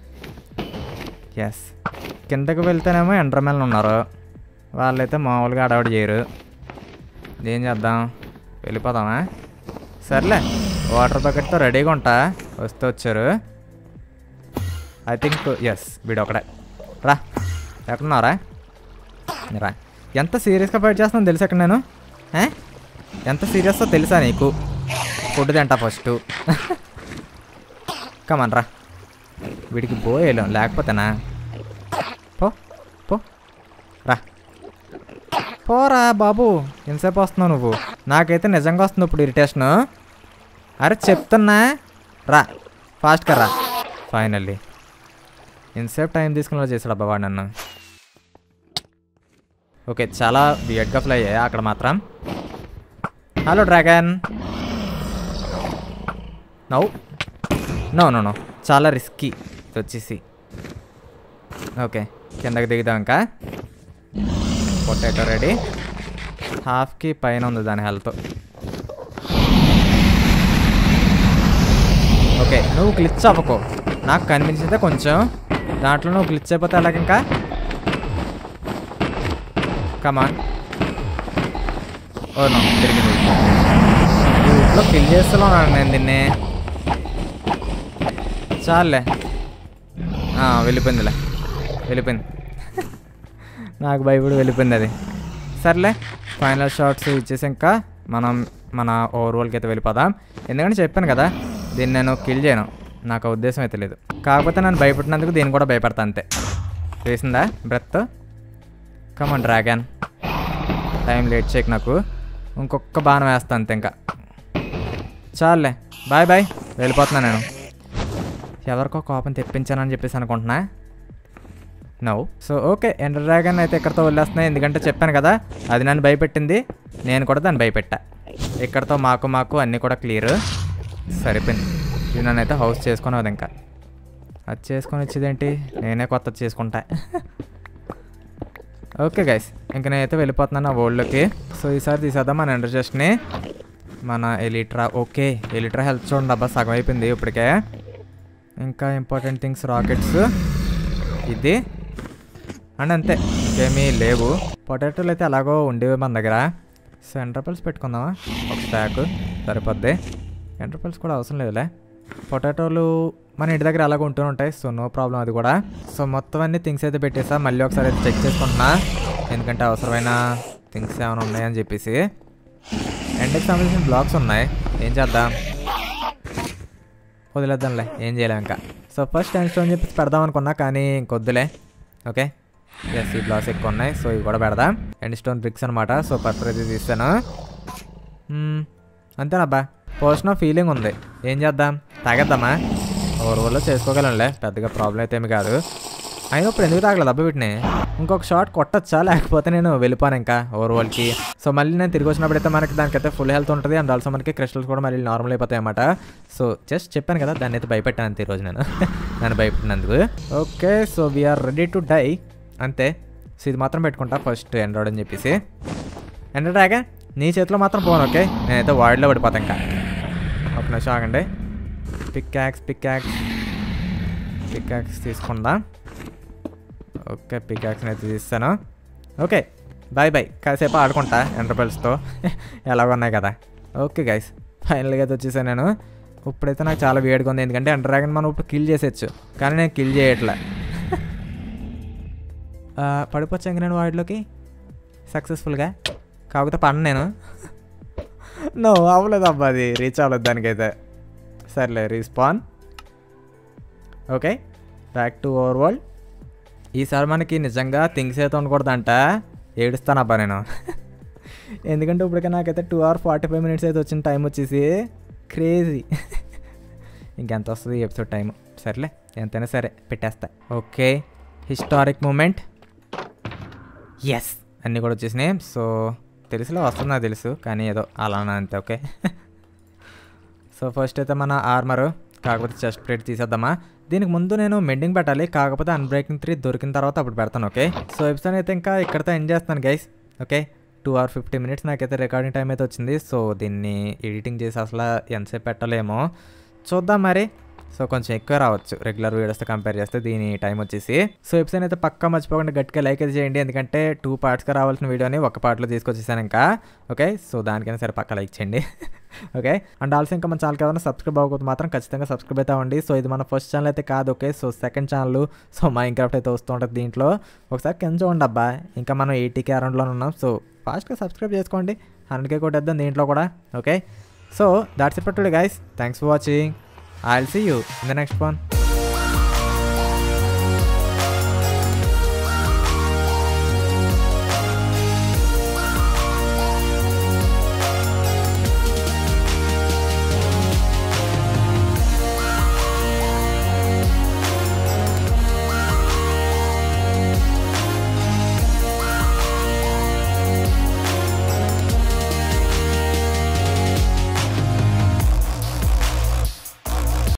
Speaker 1: ఎస్ కిందకు వెళ్తేనేమో ఎండ్రమెల్ ఉన్నారు వాళ్ళైతే మామూలుగా అడవాడు చేయరు ఏం చేద్దాం వెళ్ళిపోదామా సర్లే వాటర్ బకెట్తో రెడీగా ఉంటా వస్తూ వచ్చారు ఐ థింక్ ఎస్ వీడు ఒకడే రా ఎక్కడున్నారా రా ఎంత సీరియస్గా ఫైట్ చేస్తున్నాను తెలుసు ఎక్కడ నేను ఏ? ఎంత సీరియస్తో తెలుసా నీకు ఫుడ్ తింటా ఫస్ట్ కమన్ రా వీడికి పోయేలో లేకపోతేనా పో పో రా పోరా బాబు ఎంతసేపు వస్తున్నావు నువ్వు నాకైతే నిజంగా వస్తుంది ఇప్పుడు ఇరిటేషను అరే చెప్తున్నా రా ఫాస్ట్గా రా ఫైనల్లీ ఎంతసేపు టైం తీసుకునేలా చేశాడు అబ్బా వాడు నన్ను ఓకే చాలా వియడ్గా ఫ్లై అయ్యా అక్కడ మాత్రం hello dragon no no no no చాలా రిస్కీ ఇది వచ్చేసి ఓకే కిందకి దిగుదాం ఇంకా పొటాటో రెడీ హాఫ్కి పైన ఉంది దాని హెల్త్ ఓకే నువ్వు గ్లిచ్ అవ్వకు నాకు కనిపించిందే కొంచెం దాంట్లో నువ్వు గ్లిచ్ అయిపోతే అలాగ ఇంకా కమాన్ ఓ నో తిరిగింది ఇంట్లో కిల్ చేస్తున్నాను నేను దీన్ని చాలే ఆ, వెళ్ళిపోయిందిలే వెళ్ళిపోయింది నాకు భయపడి వెళ్ళిపోయింది అది సర్లే ఫైనల్ షాట్స్ ఇచ్చేసి ఇంకా మనం మన ఓవర్వాల్కి అయితే వెళ్ళిపోదాం ఎందుకంటే చెప్పాను కదా దీన్ని నేను కిల్ చేయను నాకు ఆ ఉద్దేశం అయితే లేదు కాకపోతే నన్ను భయపడినందుకు దీన్ని కూడా భయపడతా అంతే వేసిందా breath come on dragon time late చేయకు నాకు ఇంకొక బాణం వేస్తా అంతే ఇంకా చాలులే బాయ్ బాయ్ వెళ్ళిపోతున్నా నేను ఎవరికో కోపం తెప్పించానని చెప్పేసి అనుకుంటున్నా నవ్వు సో ఓకే ఎండర్ డ్రాగన్ అయితే ఇక్కడితో వదిలేస్తున్నాయి ఎందుకంటే చెప్పాను కదా అది నన్ను భయపెట్టింది నేను కూడా దాన్ని భయపెట్టా ఇక్కడతో మాకు మాకు అన్నీ కూడా క్లియర్ సరిపోయింది ఇది నన్ను అయితే హౌస్ చేసుకొని అది ఇంకా అది చేసుకొని వచ్చేదేంటి నేనే కొత్తది చేసుకుంటా ఓకే గైస్ ఇంక నేనైతే వెళ్ళిపోతున్నాను ఆ వరల్డ్లోకి సో ఈసారి తీసేద్దాం మన ఎండర్ జస్ట్ని మన ఎలిట్రా ఓకే ఎలిట్రా హెల్త్ చూడండి అబ్బా సగం అయిపోయింది ఇప్పటికే ఇంకా ఇంపార్టెంట్ థింగ్స్ రాకెట్స్ ఇది అండ్ అంతే ఇంకేమీ లేవు పొటాటోలు అయితే అలాగో ఉండేవి మన దగ్గర సో ఎంటర్పల్స్ పెట్టుకుందామా ఒక స్టాక్ సరిపోద్ది ఎంటర్పల్స్ కూడా అవసరం లేదులే పొటాటోలు మన ఇంటి దగ్గర అలాగ ఉంటూ ఉంటాయి సో నో ప్రాబ్లం అది కూడా సో మొత్తం అన్ని థింగ్స్ అయితే పెట్టేసా మళ్ళీ ఒకసారి అయితే చెక్ చేసుకుంటున్నా ఎందుకంటే అవసరమైన థింగ్స్ ఏమైనా ఉన్నాయని చెప్పేసి ఎండకి సంబంధించిన బ్లాక్స్ ఉన్నాయి ఏం చేద్దాం వదిలేద్దాంలే ఏం చేయలేం ఇంకా సో ఫస్ట్ టైం స్టోన్ చెప్పేసి పెడదాం అనుకున్నా కానీ ఇంకొద్దులే ఓకే ఎస్ ఈ బ్లాక్స్ ఎక్కువ ఉన్నాయి సో ఇవి కూడా పెడదాం ఎండ్ స్టోన్ బ్రిక్స్ అనమాట సో పర్పర్ అయితే తీస్తాను మ్మ్, అంతేనబ్బా పోషన్ ఫీలింగ్ ఉంది ఏం చేద్దాం తాగేద్దామా ఓవర్ వల్ల చేసుకోగలంలే పెద్దగా ప్రాబ్లం అయితే ఏమి కాదు అయినా ఇప్పుడు ఎందుకు తాగలేదు అబ్బా వీటిని ఇంకొక షాట్ కొట్టచ్చా లేకపోతే నేను వెళ్ళిపోను ఇంకా ఓవర్ వరల్డ్కి సో మళ్ళీ నేను తిరిగి వచ్చినప్పుడైతే మనకి దానికైతే ఫుల్ హెల్త్ ఉంటుంది అండ్ ఆల్సో మనకి క్రిస్టల్స్ కూడా మళ్ళీ నార్మల్ అయిపోతాయి అన్నమాట సో జస్ట్ చెప్పాను కదా దాన్ని అయితే భయపెట్టాను అంతే ఈరోజు నేను నన్ను భయపెట్టినందుకు okay so we're ready to die అంతే సో ఇది మాత్రం పెట్టుకుంటా ఫస్ట్ ఎండ్రాయిడ్ అని చెప్పేసి ఎండ్రాయిడ్ నీ చేతిలో మాత్రం పోను ఓకే నేనైతే వాడిలో పడిపోతా ఇంకా ఒక నిమిషం ఆగండి pickaxe pickaxe pickaxe తీసుకుందా ఓకే పిక్ యాక్స్ని అయితే తీస్తాను ఓకే బాయ్ బాయ్ కాసేపు ఆడుకుంటా ఎంటర్పల్స్తో ఎలాగో ఉన్నాయి కదా ఓకే గైస్ ఫైనల్గా అయితే వచ్చేసాను నేను ఇప్పుడైతే నాకు చాలా వేడిగా ఉంది ఎందుకంటే ఎంటర్ డ్రాగన్ మనం ఇప్పుడు కిల్ చేసేయచ్చు కానీ నేను కిల్ చేయట్లే ఆ, పడిపోవచ్చా ఇంక నేను వాటిలోకి సక్సెస్ఫుల్గా కాకపోతే పన్ను నేను నో అవ్వలేదు అబ్బా అది రీచ్ అవ్వలేదు దానికైతే సర్లే respawn okay back to overworld ఈసారి మనకి నిజంగా థింగ్స్ అయితే ఉండకూడదంట ఏడుస్తాను అబ్బా నేను ఎందుకంటే ఇప్పటికే నాకైతే two hour forty five minutes అయితే వచ్చిన టైం వచ్చేసి క్రేజీ ఇంకెంత వస్తుంది ఎపిసోడ్ టైం సర్లే ఎంతైనా సరే పెట్టేస్తా ఓకే హిస్టారిక్ మూమెంట్ ఎస్ అన్నీ కూడా వచ్చేసినాయి సో తెలుసులో వస్తుంది నాకు తెలుసు కానీ ఏదో అలానా అంతే ఓకే సో ఫస్ట్ అయితే మన ఆర్మర్ కాకపోతే చెస్ట్ ప్లేట్ తీసేద్దామా దీనికి ముందు నేను మెండింగ్ పెట్టాలి కాకపోతే అన్బ్రేకింగ్ త్రీ దొరికిన తర్వాత అప్పుడు పెడతాను ఓకే సో ఎపిసోడ్ అయితే ఇంకా ఇక్కడితో ఎండ్ చేస్తాను guys okay two hour fifty minutes నాకైతే రికార్డింగ్ టైం అయితే వచ్చింది సో దీన్ని ఎడిటింగ్ చేసి అసలు ఎంతసేపు పెట్టలేమో చూద్దాం మరి సో కొంచెం ఎక్కువ రావచ్చు రెగ్యులర్ వీడియోస్తో కంపేర్ చేస్తే దీని టైం వచ్చేసి సో ఎపిసోడ్ అయితే పక్కా మర్చిపోకుండా గట్టిగా లైక్ అయితే చేయండి ఎందుకంటే టూ పార్ట్స్గా రావాల్సిన వీడియోని ఒక పార్ట్లో తీసుకొచ్చేసాను ఇంకా ఓకే సో దానికైనా సరే పక్క లైక్ చేయండి ఓకే అండ్ ఆల్సో ఇంకా మన ఛానల్ ఏదైనా సబ్స్క్రైబ్ అవ్వకపోతే మాత్రం ఖచ్చితంగా సబ్స్క్రైబ్ అయితే అవ్వండి సో ఇది మన ఫస్ట్ ఛానల్ అయితే కాదు okay so second channel so మా ఇంక్రాఫ్ట్ అయితే వస్తూ ఉంటుంది దీంట్లో ఒకసారి కింద చూడండి అబ్బా ఇంకా మనం ఎయిటీకే అరౌండ్లో ఉన్నాం సో ఫాస్ట్గా సబ్స్క్రైబ్ చేసుకోండి హండ్రెడ్కే కొట్టేద్దాం దీంట్లో కూడా okay so that's it today guys thanks for watching I will see you in the next one